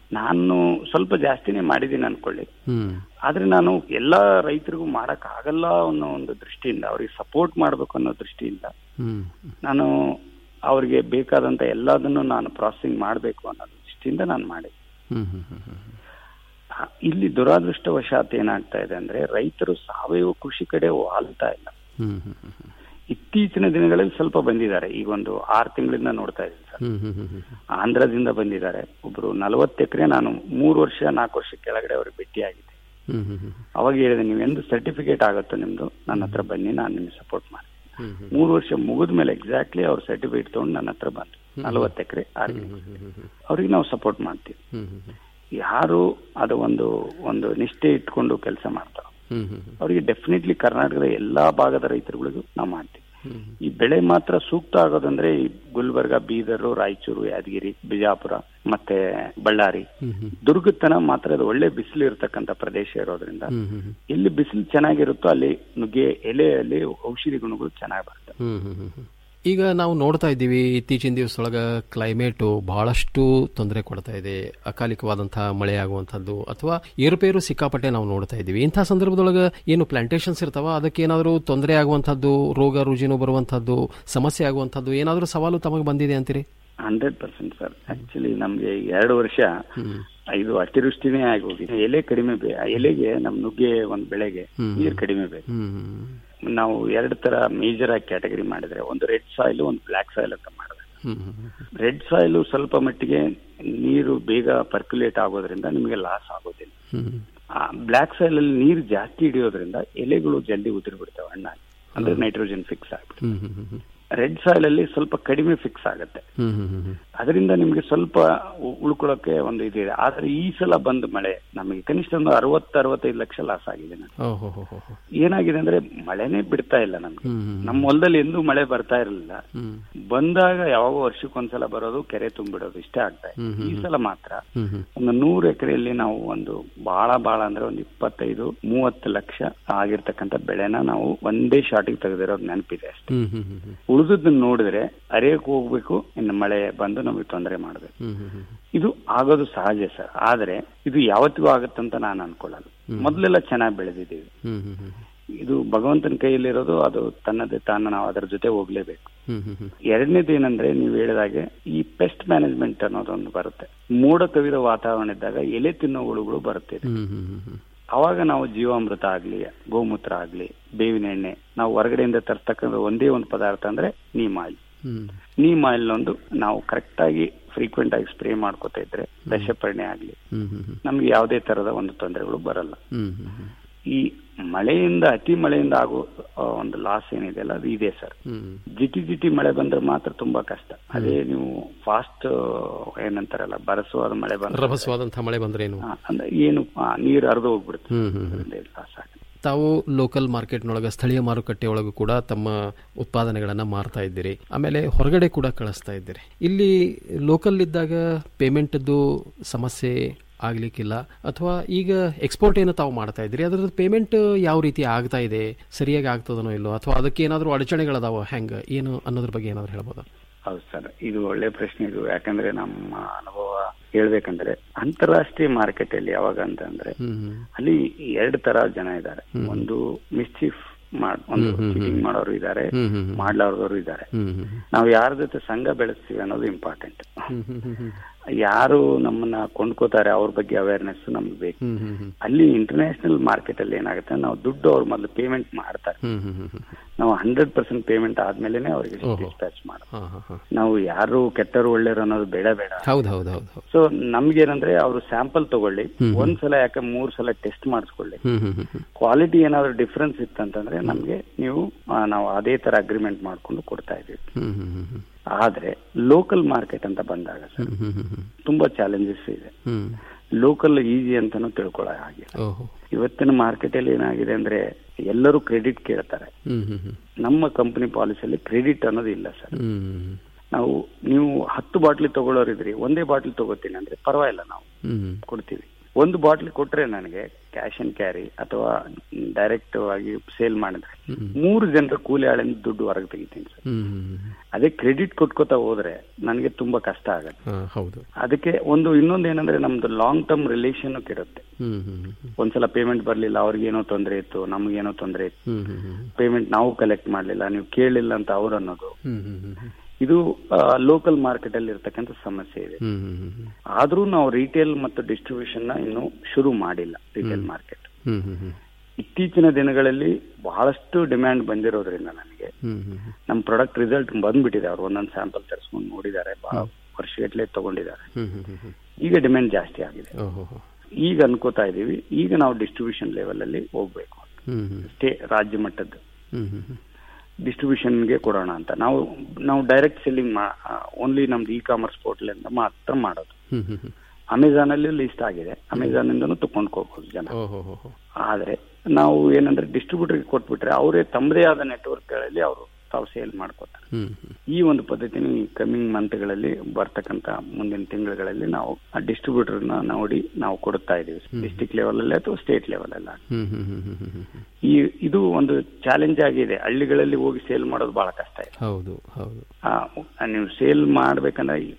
ನಾನು ಸ್ವಲ್ಪ ಜಾಸ್ತಿನೇ ಮಾಡಿದ್ದೀನಿ ಅನ್ಕೊಳ್ಳಿ ಹ್ಮ್ ಆದ್ರೆ ನಾನು ಎಲ್ಲಾ ರೈತರಿಗೂ ಮಾಡಕ್ ಆಗಲ್ಲ ಅನ್ನೋ ಒಂದು ದೃಷ್ಟಿಯಿಂದ ಅವ್ರಿಗೆ ಸಪೋರ್ಟ್ ಮಾಡ್ಬೇಕು ಅನ್ನೋ ದೃಷ್ಟಿಯಿಂದ ಹ್ಮ್ ನಾನು ಅವ್ರಿಗೆ ಬೇಕಾದಂತ ಎಲ್ಲದನ್ನು ನಾನು ಪ್ರಾಸೆಸಿಂಗ್ ಮಾಡಬೇಕು ಅನ್ನೋ ದೃಷ್ಟಿಯಿಂದ ನಾನು ಮಾಡಿ ಹ್ಮ್ ಹ್ಮ್ ಹ್ಮ್ ಹ್ಮ್ ಇಲ್ಲಿ ದುರಾದೃಷ್ಟವಶಾತ್ ಏನಾಗ್ತಾ ಇದೆ ಅಂದ್ರೆ ರೈತರು ಸಾವಯವ ಕೃಷಿ ಕಡೆ ವಾಲ್ತಾ ಇಲ್ಲ ಹ್ಮ್ ಹ್ಮ್ ಹ್ಮ್ ಇತ್ತೀಚಿನ ದಿನಗಳಲ್ಲಿ ಸ್ವಲ್ಪ ಬಂದಿದ್ದಾರೆ ಈಗ ಒಂದು ಆರು ತಿಂಗಳಿಂದ ನೋಡ್ತಾ ಇದ್ದೀನಿ ಸರ್ ಹ್ಮ್ ಹ್ಮ್ ಹ್ಮ್ ಹ್ಮ್ ಆಂಧ್ರದಿಂದ ಬಂದಿದ್ದಾರೆ ಒಬ್ರು ನಲವತ್ತು ಎಕರೆ ನಾನು ಮೂರು ವರ್ಷ ನಾಲ್ಕು ವರ್ಷ ಕೆಳಗಡೆ ಅವ್ರಿಗೆ ಭೇಟಿಯಾಗಿದ್ದೆ ಹ್ಮ್ ಹ್ಮ್ ಹ್ಮ್ ಅವಾಗ ಹೇಳಿದೆ ನೀವು ಎಂದು ಸರ್ಟಿಫಿಕೇಟ್ ಆಗುತ್ತೋ ನಿಮ್ದು ನನ್ನ ಹತ್ರ ಬನ್ನಿ ನಾನು ನಿಮ್ಗೆ ಸಪೋರ್ಟ್ ಮಾಡಿ ಹ್ಮ್ ಹ್ಮ್ ಮೂರು ವರ್ಷ ಮುಗಿದ ಮೇಲೆ ಎಕ್ಸಾಕ್ಟ್ಲಿ ಅವ್ರ ಸರ್ಟಿಫಿಕೇಟ್ ತಗೊಂಡು ನನ್ನ ಹತ್ರ ಬಂದ್ರು ನಲವತ್ತು ಎಕರೆ ಆರು ಅವ್ರಿಗೆ ನಾವು ಸಪೋರ್ಟ್ ಮಾಡ್ತೀವಿ ಹ್ಮ್ ಹ್ಮ್ ಹ್ಮ್ ಯಾರು ಅದು ಒಂದು ಒಂದು ನಿಷ್ಠೆ ಇಟ್ಕೊಂಡು ಕೆಲಸ ಮಾಡ್ತಾರೋ ಹ್ಮ್ ಹ್ಮ್ ಅವರಿಗೆ ಡೆಫಿನೆಟ್ಲಿ ಕರ್ನಾಟಕದ ಎಲ್ಲಾ ಭಾಗದ ರೈತರುಗಳಿಗೂ ನಾವು ಮಾಡ್ತೀವಿ ಹ್ಮ್ ಈ ಬೆಳೆ ಮಾತ್ರ ಸೂಕ್ತ ಆಗೋದಂದ್ರೆ ಈ ಗುಲ್ಬರ್ಗ ಬೀದರ್ ರಾಯಚೂರು ಯಾದಗಿರಿ ಬಿಜಾಪುರ ಮತ್ತೆ ಬಳ್ಳಾರಿ ಹ್ಮ್ ಹ್ಮ್ ದುರ್ಗತನ ಮಾತ್ರ ಅದು ಒಳ್ಳೆ ಬಿಸಿಲು ಇರತಕ್ಕಂತ ಪ್ರದೇಶ ಇರೋದ್ರಿಂದ ಹ್ಮ್ ಹ್ಮ್ ಹ್ಮ್ ಎಲ್ಲಿ ಬಿಸಿಲು ಚೆನ್ನಾಗಿರುತ್ತೋ ಅಲ್ಲಿ ನುಗ್ಗೆ ಎಲೆಯಲ್ಲಿ ಔಷಧಿ ಗುಣಗಳು ಚೆನ್ನಾಗಿ ಬರ್ತವೆ ಹ್ಮ್ ಹ್ಮ್ ಹ್ಮ್ ಹ್ಮ್. ಈಗ ನಾವು ನೋಡ್ತಾ ಇದ್ದೀವಿ ಇತ್ತೀಚಿನ ದಿವಸದೊಳಗ ಕ್ಲೈಮೇಟು ಬಹಳಷ್ಟು ತೊಂದರೆ ಕೊಡ್ತಾ ಇದೆ ಅಕಾಲಿಕವಾದಂತಹ ಮಳೆ ಆಗುವಂಥದ್ದು ಅಥವಾ ಏರುಪೇರು ಸಿಕ್ಕಾಪಟ್ಟೆ ನಾವು ನೋಡ್ತಾ ಇದ್ದೀವಿ ಇಂಥ ಸಂದರ್ಭದೊಳಗ ಏನು ಪ್ಲಾಂಟೇಶನ್ಸ್ ಇರ್ತಾವ ಅದಕ್ಕೆ ಏನಾದರೂ ತೊಂದರೆ ಆಗುವಂಥದ್ದು ರೋಗ ರುಜಿನು ಬರುವಂಥದ್ದು ಸಮಸ್ಯೆ ಆಗುವಂಥದ್ದು ಏನಾದರೂ ಸವಾಲು ತಮಗೆ ಬಂದಿದೆ ಅಂತೀರಿ ಹಂಡ್ರೆಡ್ ಪರ್ಸೆಂಟ್ ಸರ್ ಆಕ್ಚುಲಿ ನಮ್ಗೆ ಎರಡು ವರ್ಷ ಇದು ಅತಿವೃಷ್ಟಿನೇ ಆಗಿ ಹೋಗಿದೆ ಎಲೆ ಕಡಿಮೆ ಬೇ ಆ ಎಲೆಗೆ ನಮ್ ನುಗ್ಗೆ ಒಂದ್ ಬೆಳೆಗೆ ಹ್ಮ್. ನೀರ್ ಕಡಿಮೆ ಬೇಕು ಹ್ಮ್ ನಾವು ಎರಡು ತರ ಮೇಜರ್ ಆಗಿ ಕ್ಯಾಟಗರಿ ಮಾಡಿದ್ರೆ ಒಂದು ರೆಡ್ ಸಾಯಿಲ್ ಒಂದು ಬ್ಲಾಕ್ ಸಾಯಿಲ್ ಅಂತ ಮಾಡಿದ್ರೆ ಹ್ಮ್ ಹ್ಮ್ ರೆಡ್ ಸಾಯಿಲ್ ಸ್ವಲ್ಪ ಮಟ್ಟಿಗೆ ನೀರು ಬೇಗ ಪರ್ಕ್ಯುಲೇಟ್ ಆಗೋದ್ರಿಂದ ನಿಮಗೆ ಲಾಸ್ ಆಗೋದಿಲ್ಲ ಹ್ಮ್ ಆ ಬ್ಲಾಕ್ ಸಾಯಿಲ್ ಅಲ್ಲಿ ನೀರು ಜಾಸ್ತಿ ಹಿಡಿಯೋದ್ರಿಂದ ಎಲೆಗಳು ಜಲ್ದಿ ಉದುರಿ ಬಿಡ್ತವೆ ಹಣ್ಣಾಗಿ ಅಂದ್ರೆ ನೈಟ್ರೋಜನ್ ಫಿಕ್ಸ್ ಆಗ್ಬಿಡುತ್ತೆ ಹ್ಮ್ ಹ್ಮ್ ಹ್ಮ್ ರೆಡ್ ಸಾಯಿಲ್ ಅಲ್ಲಿ ಸ್ವಲ್ಪ ಕಡಿಮೆ ಫಿಕ್ಸ್ ಆಗುತ್ತೆ ಹ್ಮ್ ಹ್ಮ್ ಹ್ಮ್ ಹ್ಮ್ ಅದರಿಂದ ನಿಮ್ಗೆ ಸ್ವಲ್ಪ ಉ- ಉಳ್ಕೊಳ್ಳೋಕೆ ಒಂದು ಇದಿದೆ ಆದ್ರೆ ಈ ಸಲ ಬಂದ ಮಳೆ ನಮಗೆ ಕನಿಷ್ಠ ಒಂದು ಅರವತ್ತು ಅರವತ್ತೈದು ಲಕ್ಷ ಲಾಸ್ ಆಗಿದೆ ನನಗೆ ಓಹೋ ಹೋ ಹೋ ಹೋ. ಏನಾಗಿದೆ ಅಂದ್ರೆ ಮಳೆನೇ ಬಿಡ್ತಾ ಇಲ್ಲ ನಮ್ಗೆ ಹ್ಮ್ ಹ್ಮ್ ನಮ್ಮ ಹೊಲದಲ್ಲಿ ಎಂದೂ ಮಳೆ ಬರ್ತಾ ಇರಲಿಲ್ಲ ಹ್ಮ್ ಬಂದಾಗ ಯಾವಾಗೋ ವರ್ಷಕ್ಕೊಂದ್ಸಲ ಬರೋದು ಕೆರೆ ತುಂಬಿಡೋದು ಇಷ್ಟೇ ಆಗ್ತಾ ಇದೆ ಹ್ಮ್ ಹ್ಮ್ ಈ ಹ್ಮ್. ಸಲ ಮಾತ್ರ ಹ್ಮ್ ಹ್ಮ್ ಒಂದು ನೂರು ಎಕರೆಯಲ್ಲಿ ನಾವು ಒಂದು ಬಹಳ ಬಹಳ ಅಂದ್ರೆ ಒಂದು ಇಪ್ಪತ್ತೈದು ಮೂವತ್ತು ಲಕ್ಷ ಆಗಿರ್ತಕ್ಕಂಥ ಬೆಳೆನ ನಾವು ಒಂದೇ ಶಾಟಿಗೆ ತೆಗೆದಿರೋದು ನೆನಪಿದೆ ಅಷ್ಟೇ ಹ್ಮ್ ಹ್ಮ್ ಹ್ಮ್ ಹ್ಮ್ ಉಳಿದದ್ದನ್ನ ನೋಡಿದ್ರೆ ಅರಿಯಕ್ ಹೋಗ್ಬೇಕು ಇನ್ನು ಮಳೆ ಬಂದು ನಮಗೆ ತೊಂದರೆ ಮಾಡಬೇಕು ಹ್ಮ್ ಹ್ಮ್ ಹ್ಮ್ ಇದು ಆಗೋದು ಸಹಜ ಸರ್ ಆದ್ರೆ ಇದು ಯಾವತ್ತಿಗೂ ಆಗುತ್ತಂತ ನಾನು ಅನ್ಕೊಳ್ಳಲ್ಲ ಮೊದ್ಲೆಲ್ಲ ಚೆನ್ನಾಗಿ ಬೆಳೆದಿದ್ದೀವಿ ಹ್ಮ್ ಹ್ಮ್ ಹ್ಮ್ ಇದು ಭಗವಂತನ ಕೈಯಲ್ಲಿರೋದು ಅದು ತನ್ನದೇ ತಾನು ನಾವು ಅದರ ಜೊತೆ ಹೋಗ್ಲೇಬೇಕು ಹ್ಮ್ ಹ್ಮ್ ಹ್ಮ್ ಎರಡನೇದು ಏನಂದ್ರೆ ನೀವು ಹೇಳಿದಾಗೆ ಈ ಪೆಸ್ಟ್ ಮ್ಯಾನೇಜ್ಮೆಂಟ್ ಅನ್ನೋದೊಂದು ಬರುತ್ತೆ ಮೋಡ ಕವಿದ ವಾತಾವರಣ ಇದ್ದಾಗ ಎಲೆ ತಿನ್ನೋ ಹುಳುಗಳು ಬರುತ್ತೆ ಹ್ಮ್ ಹ್ಮ್ ಹ್ಮ್ ಹ್ಮ್ ಅವಾಗ ನಾವು ಜೀವಾಮೃತ ಆಗ್ಲಿ ಗೋಮೂತ್ರ ಆಗ್ಲಿ ಬೇವಿನ ಎಣ್ಣೆ ನಾವು ಹೊರಗಡೆಯಿಂದ ತರ್ತಕ್ಕಂಥ ಒಂದೇ ಒಂದು ಪದಾರ್ಥ ಅಂದ್ರೆ ನೀಮ್ ಆಯಿಲ್ ಹ್ಮ್ ನೀಮ್ ಆಯಿಲ್ ಒಂದು ನಾವು ಕರೆಕ್ಟ್ ಆಗಿ ಫ್ರೀಕ್ವೆಂಟ್ ಆಗಿ ಸ್ಪ್ರೇ ಮಾಡ್ಕೋತಾ ಇದ್ರೆ ದಶಪರ್ಣೆ ಆಗ್ಲಿ ಹ್ಮ್ ಹ್ಮ್ ಹ್ಮ್ ನಮ್ಗೆ ಯಾವುದೇ ತರದ ಒಂದು ತೊಂದರೆಗಳು ಬರಲ್ಲ ಹ್ಮ್ ಹ್ಮ್ ಹ್ಮ್ ಈ ಮಳೆಯಿಂದ ಅತಿ ಮಳೆಯಿಂದ ಆಗೋ ಆ, ಒಂದು ಲಾಸ್ ಏನಿದೆಯಲ್ಲ ಅದು ಇದೆ ಸರ್ ಹ್ಮ್ ಜಿಟಿ ಜಿಟಿ ಮಳೆ ಬಂದ್ರೆ ಮಾತ್ರ ತುಂಬಾ ಕಷ್ಟ ಅದೇ ನೀವು ಫಾಸ್ಟ್ ಏನಂತಾರಲ್ಲ ಬರಸುವಾದ ಮಳೆ ಬಂದ್ರೆ ರಭಸವಾದಂತಹ ಮಳೆ ಬಂದ್ರೇನು ಆ, ಅಂದ್ರೆ ಏನು ಆ, ನೀರು ಹರಿದು ಹೋಗ್ಬಿಡುತ್ತೆ ಹ್ಮ್ ಹ್ಮ್ ಹ್ಮ್ ಅದರಿಂದ ಲಾಸ್ ಆಗುತ್ತೆ ತಾವು ಲೋಕಲ್ ಮಾರ್ಕೆಟ್ನೊಳಗ ಸ್ಥಳೀಯ ಮಾರುಕಟ್ಟೆ ಒಳಗೂ ಕೂಡ ತಮ್ಮ ಉತ್ಪಾದನೆಗಳನ್ನ ಮಾರ್ತಾ ಇದ್ದೀರಿ ಆಮೇಲೆ ಹೊರಗಡೆ ಕೂಡ ಕಳಿಸ್ತಾ ಇದ್ದೀರಿ ಇಲ್ಲಿ ಲೋಕಲ್ ಇದ್ದಾಗ ಪೇಮೆಂಟ್ದು ಸಮಸ್ಯೆ ಆಗ್ಲಿಕ್ಕಿಲ್ಲ ಅಥವಾ ಈಗ ಎಕ್ಸ್ಪೋರ್ಟ್ ಏನು ತಾವು ಮಾಡ್ತಾ ಇದ್ದೀರಿ ಅದರದ್ದು ಪೇಮೆಂಟ್ ಯಾವ ರೀತಿ ಆಗ್ತಾ ಇದೆ ಸರಿಯಾಗಿ ಆಗ್ತದನೋ ಇಲ್ಲೋ ಅಥವಾ ಅದಕ್ಕೆ ಏನಾದರೂ ಅಡಚಣೆಗಳದಾವ ಹೆಂಗ ಏನು ಅನ್ನೋದ್ರ ಬಗ್ಗೆ ಏನಾದರೂ ಹೇಳ್ಬೋದಾ ಹೌದು ಸರ್ ಇದು ಒಳ್ಳೆ ಪ್ರಶ್ನೆ ಇದು ಯಾಕಂದ್ರೆ ನಮ್ಮ ಅನುಭವ ಹೇಳ್ಬೇಕಂದ್ರೆ ಅಂತಾರಾಷ್ಟ್ರೀಯ ಮಾರ್ಕೆಟ್ ಅಲ್ಲಿ ಯಾವಾಗ ಅಂತಂದ್ರೆ ಹ್ಮ್ ಅಲ್ಲಿ ಎರಡು ತರ ಜನ ಇದ್ದಾರೆ ಒಂದು ಮಿಸ್ಚೀಫ್ ಮಾಡ್ ಒಂದು ಹ್ಮ್, ಹ್ಮ್, ಚೀಟಿಂಗ್ ಹ್ಮ್. ಮಾಡೋರು ಇದ್ದಾರೆ ಹ್ಮ್, ಹ್ಮ್, ಹ್ಮ್. ಮಾಡ್ಲಾರ್ದವರು ಇದ್ದಾರೆ ಹ್ಮ್ ಹ್ಮ್ ನಾವು ಯಾರ ಜೊತೆ ಸಂಘ ಬೆಳೆಸ್ತೀವಿ ಅನ್ನೋದು ಇಂಪಾರ್ಟೆಂಟ್ ಹ್ಮ್ ಹ್ಮ್ ಹ್ಮ್ ಹ್ಮ್ ಯಾರು ನಮ್ಮನ್ನ ಕೊಂಡ್ಕೋತಾರೆ ಅವ್ರ ಬಗ್ಗೆ ಅವೇರ್ನೆಸ್ ನಮ್ಗೆ ಬೇಕು ಹ್ಮ್ ಹ್ಮ್ ಹ್ಮ್ ಅಲ್ಲಿ ಇಂಟರ್ನ್ಯಾಷನಲ್ ಮಾರ್ಕೆಟ್ ಅಲ್ಲಿ ಏನಾಗುತ್ತೆ ನಾವು ದುಡ್ಡು ಅವ್ರ ಮೊದಲು ಪೇಮೆಂಟ್ ಮಾಡ್ತಾರೆ ಹ್ಮ್ ಹ್ಮ್ ಹ್ಮ್ ಹ್ಮ್ ನಾವು ಹಂಡ್ರೆಡ್ ಪರ್ಸೆಂಟ್ ಪೇಮೆಂಟ್ ಆದ್ಮೇಲೆ ಅವರಿಗೆ ಓಹೋ. ಡಿಸ್ಪ್ಯಾಚ್ ಮಾಡೋದು ಹಾ ಹಾ ಹಾ ನಾವು ಯಾರು ಕೆಟ್ಟರು ಒಳ್ಳೆಯರು ಅನ್ನೋದು ಬೇಡ ಬೇಡ ಹೌದು ಹೌದು ಹೌದು ಹೌದು ಸೊ ನಮ್ಗೇನಂದ್ರೆ ಅವರು ಸ್ಯಾಂಪಲ್ ತಗೊಳ್ಳಿ ಹ್ಮ್. ಒಂದ್ಸಲ ಯಾಕೆ ಮೂರ್ ಸಲ ಟೆಸ್ಟ್ ಮಾಡಿಸ್ಕೊಳ್ಳಿ ಹ್ಮ್ ಹ್ಮ್ ಹ್ಮ್ ಹ್ಮ್ ಕ್ವಾಲಿಟಿ ಏನಾದ್ರು ಡಿಫ್ರೆನ್ಸ್ ಇತ್ತಂತಂದ್ರೆ ನಮ್ಗೆ ನೀವು ಆ, ನಾವು ಅದೇ ತರ ಅಗ್ರಿಮೆಂಟ್ ಮಾಡ್ಕೊಂಡು ಕೊಡ್ತಾ ಇದೀವಿ ಹ್ಮ್ ಹ್ಮ್ ಹ್ಮ್ ಹ್ಮ್ ಆದ್ರೆ ಲೋಕಲ್ ಮಾರ್ಕೆಟ್ ಅಂತ ಬಂದಾಗ ಸರ್ ಹ್ಮ್ ಹ್ಮ್ ಹ್ಮ್ ಹ್ಮ್ ತುಂಬಾ ಚಾಲೆಂಜಸ್ ಇದೆ ಹ್ಮ್ ಲೋಕಲ್ ಈಸಿ ಅಂತಾನು ತಿಳ್ಕೊಳ್ಳೋ ಹಾಗೆ ಓಹೋ ಇವತ್ತಿನ ಮಾರ್ಕೆಟ್ ಅಲ್ಲಿ ಏನಾಗಿದೆ ಅಂದ್ರೆ ಎಲ್ಲರೂ ಕ್ರೆಡಿಟ್ ಕೇಳ್ತಾರೆ ಹ್ಮ್ ಹ್ಮ್ ಹ್ಮ್ ನಮ್ಮ ಕಂಪನಿ ಪಾಲಿಸಿಯಲ್ಲಿ ಕ್ರೆಡಿಟ್ ಅನ್ನೋದು ಇಲ್ಲ ಸರ್ ಹ್ಮ್ ನಾವು ನೀವು ಹತ್ತು ಬಾಟ್ಲಿ ತಗೊಳ್ಳೋರಿದ್ರಿ ಒಂದೇ ಬಾಟ್ಲಿ ತಗೋತೀನಿ ಅಂದ್ರೆ ಪರವಾಗಿಲ್ಲ ನಾವು ಹ್ಮ್ ಕೊಡ್ತೀವಿ ಒಂದು ಬಾಟ್ಲಿ ಕೊಟ್ರೆ ನನಗೆ ಕ್ಯಾಶ್ ಅಂಡ್ ಕ್ಯಾರಿ ಅಥವಾ ಡೈರೆಕ್ಟ್ ಆಗಿ ಸೇಲ್ ಮಾಡಿದ್ರೆ ಮೂರು ಜನರ ಕೂಲಿ ಆಳಿಂದ ದುಡ್ಡು ಹೊರಗೆ ತೆಗಿತೀನಿ ಸರ್ ಅದೇ ಕ್ರೆಡಿಟ್ ಕೊಟ್ಕೋತಾ ಹೋದ್ರೆ ನನಗೆ ತುಂಬಾ ಕಷ್ಟ ಆಗತ್ತೆ ಹಾ, ಹೌದು ಅದಕ್ಕೆ ಒಂದು ಇನ್ನೊಂದು ಏನಂದ್ರೆ ನಮ್ದು ಲಾಂಗ್ ಟರ್ಮ್ ರಿಲೇಷನ್ ಇರುತ್ತೆ ಹ್ಮ್ ಹ್ಮ್ ಒಂದ್ಸಲ ಪೇಮೆಂಟ್ ಬರ್ಲಿಲ್ಲ ಅವ್ರಿಗೇನೋ ತೊಂದರೆ ಇತ್ತು ನಮ್ಗೇನೋ ತೊಂದರೆ ಇತ್ತು ಹ್ಮ್ ಹ್ಮ್ ಹ್ಮ್ ಪೇಮೆಂಟ್ ನಾವು ಕಲೆಕ್ಟ್ ಮಾಡ್ಲಿಲ್ಲ ನೀವು ಕೇಳಲಿಲ್ಲ ಅಂತ ಅವ್ರು ಅನ್ನೋದು ಹ್ಮ್ ಹ್ಮ್ ಹ್ಮ್ ಹ್ಮ್ ಇದು ಲೋಕಲ್ ಮಾರ್ಕೆಟ್ ಅಲ್ಲಿ ಇರ್ತಕ್ಕಂಥ ಸಮಸ್ಯೆ ಇದೆ ಹ್ಮ್ ಹ್ಮ್ ಹ್ಮ್ ಹ್ಮ್ ಆದ್ರೂ ನಾವು ರಿಟೇಲ್ ಮತ್ತು ಡಿಸ್ಟ್ರಿಬ್ಯೂಷನ್ ನ ಇನ್ನು ಶುರು ಮಾಡಿಲ್ಲ ರಿಟೇಲ್ ಮಾರ್ಕೆಟ್ ಹ್ಮ್ ಹ್ಮ್ ಹ್ಮ್ ಇತ್ತೀಚಿನ ದಿನಗಳಲ್ಲಿ ಬಹಳಷ್ಟು ಡಿಮ್ಯಾಂಡ್ ಬಂದಿರೋದ್ರಿಂದ ನನಗೆ ಹ್ಮ್ ಹ್ಮ್ ಹ್ಮ್ ನಮ್ಮ ಪ್ರಾಡಕ್ಟ್ ರಿಸಲ್ಟ್ ಬಂದ್ಬಿಟ್ಟಿದೆ ಅವ್ರು ಒಂದೊಂದು ಸ್ಯಾಂಪಲ್ ತರಿಸ್ಕೊಂಡು ನೋಡಿದ್ದಾರೆ ಬಹಳ ವರ್ಷಗಟ್ಟಲೆ ತಗೊಂಡಿದ್ದಾರೆ ಹ್ಮ್ ಹ್ಮ್ ಹ್ಮ್ ಹ್ಮ್ ಈಗ ಡಿಮ್ಯಾಂಡ್ ಜಾಸ್ತಿ ಆಗಿದೆ ಓಹೋ ಹೋ. ಈಗ ಅನ್ಕೋತಾ ಇದೀವಿ ಈಗ ನಾವು ಡಿಸ್ಟ್ರಿಬ್ಯೂಷನ್ ಲೆವೆಲ್ ಅಲ್ಲಿ ಹೋಗ್ಬೇಕು ಹ್ಮ್ ಹ್ಮ್ ಸ್ಟೇ ರಾಜ್ಯ ಮಟ್ಟದ್ದು ಹ್ಮ್ ಹ್ಮ್ ಹ್ಮ್ ಡಿಸ್ಟ್ರಿಬ್ಯೂಷನ್ಗೆ ಕೊಡೋಣ ಅಂತ ನಾವು ನಾವು ಡೈರೆಕ್ಟ್ ಸೆಲ್ಲಿಂಗ್ ಓನ್ಲಿ ನಮ್ದು ಇ ಕಾಮರ್ಸ್ ಪೋರ್ಟಲ್ ಇಂದ ಮಾತ್ರ ಮಾಡೋದು ಹ್ಮ್ ಹ್ಮ್ ಹ್ಮ್ ಅಮೆಝಾನ್ ಅಲ್ಲಿ ಲಿಸ್ಟ್ ಆಗಿದೆ ಅಮೆಝಾನ್ ಇಂದನೂ ತಕೊಂಡ್ಕೋಬಹುದು ಜನ ಓಹೋ ಹೋ ಹೋ. ಆದ್ರೆ ನಾವು ಏನಂದ್ರೆ ಡಿಸ್ಟ್ರಿಬ್ಯೂಟರ್ಗೆ ಕೊಟ್ಬಿಟ್ರೆ ಅವರೇ ತಮ್ಮದೇ ಆದ ನೆಟ್ವರ್ಕ್ ಗಳಲ್ಲಿ ಅವರು ತಾವು ಸೇಲ್ ಮಾಡ್ಕೋತಾರೆ ಹ್ಮ್ ಹ್ಮ್ ಈ ಒಂದು ಪದ್ಧತಿನ ಈ ಕಮಿಂಗ್ ಮಂತ್ಗಳಲ್ಲಿ ಬರ್ತಕ್ಕಂತ ಮುಂದಿನ ತಿಂಗಳುಗಳಲ್ಲಿ ನಾವು ಆ ಡಿಸ್ಟ್ರಿಬ್ಯೂಟರ್ ನ ನೋಡಿ ನಾವು ಕೊಡುತ್ತಾ ಇದೀವಿ ಡಿಸ್ಟಿಕ್ ಲೆವೆಲ್ ಅಲ್ಲಿ ಅಥವಾ ಸ್ಟೇಟ್ ಲೆವೆಲ್ ಅಲ್ಲಿ ಹ್ಮ್ ಹ್ಮ್ ಹ್ಮ್ ಹ್ಮ್ ಹ್ಮ್ ಹ್ಮ್. ಈ ಇದು ಒಂದು ಚಾಲೆಂಜ್ ಆಗಿದೆ ಹಳ್ಳಿಗಳಲ್ಲಿ ಹೋಗಿ ಸೇಲ್ ಮಾಡೋದು ಬಹಳ ಕಷ್ಟ ಇದೆ ಹೌದು ಹೌದು ಆ, ನೀವು ಸೇಲ್ ಮಾಡ್ಬೇಕಂದ್ರೆ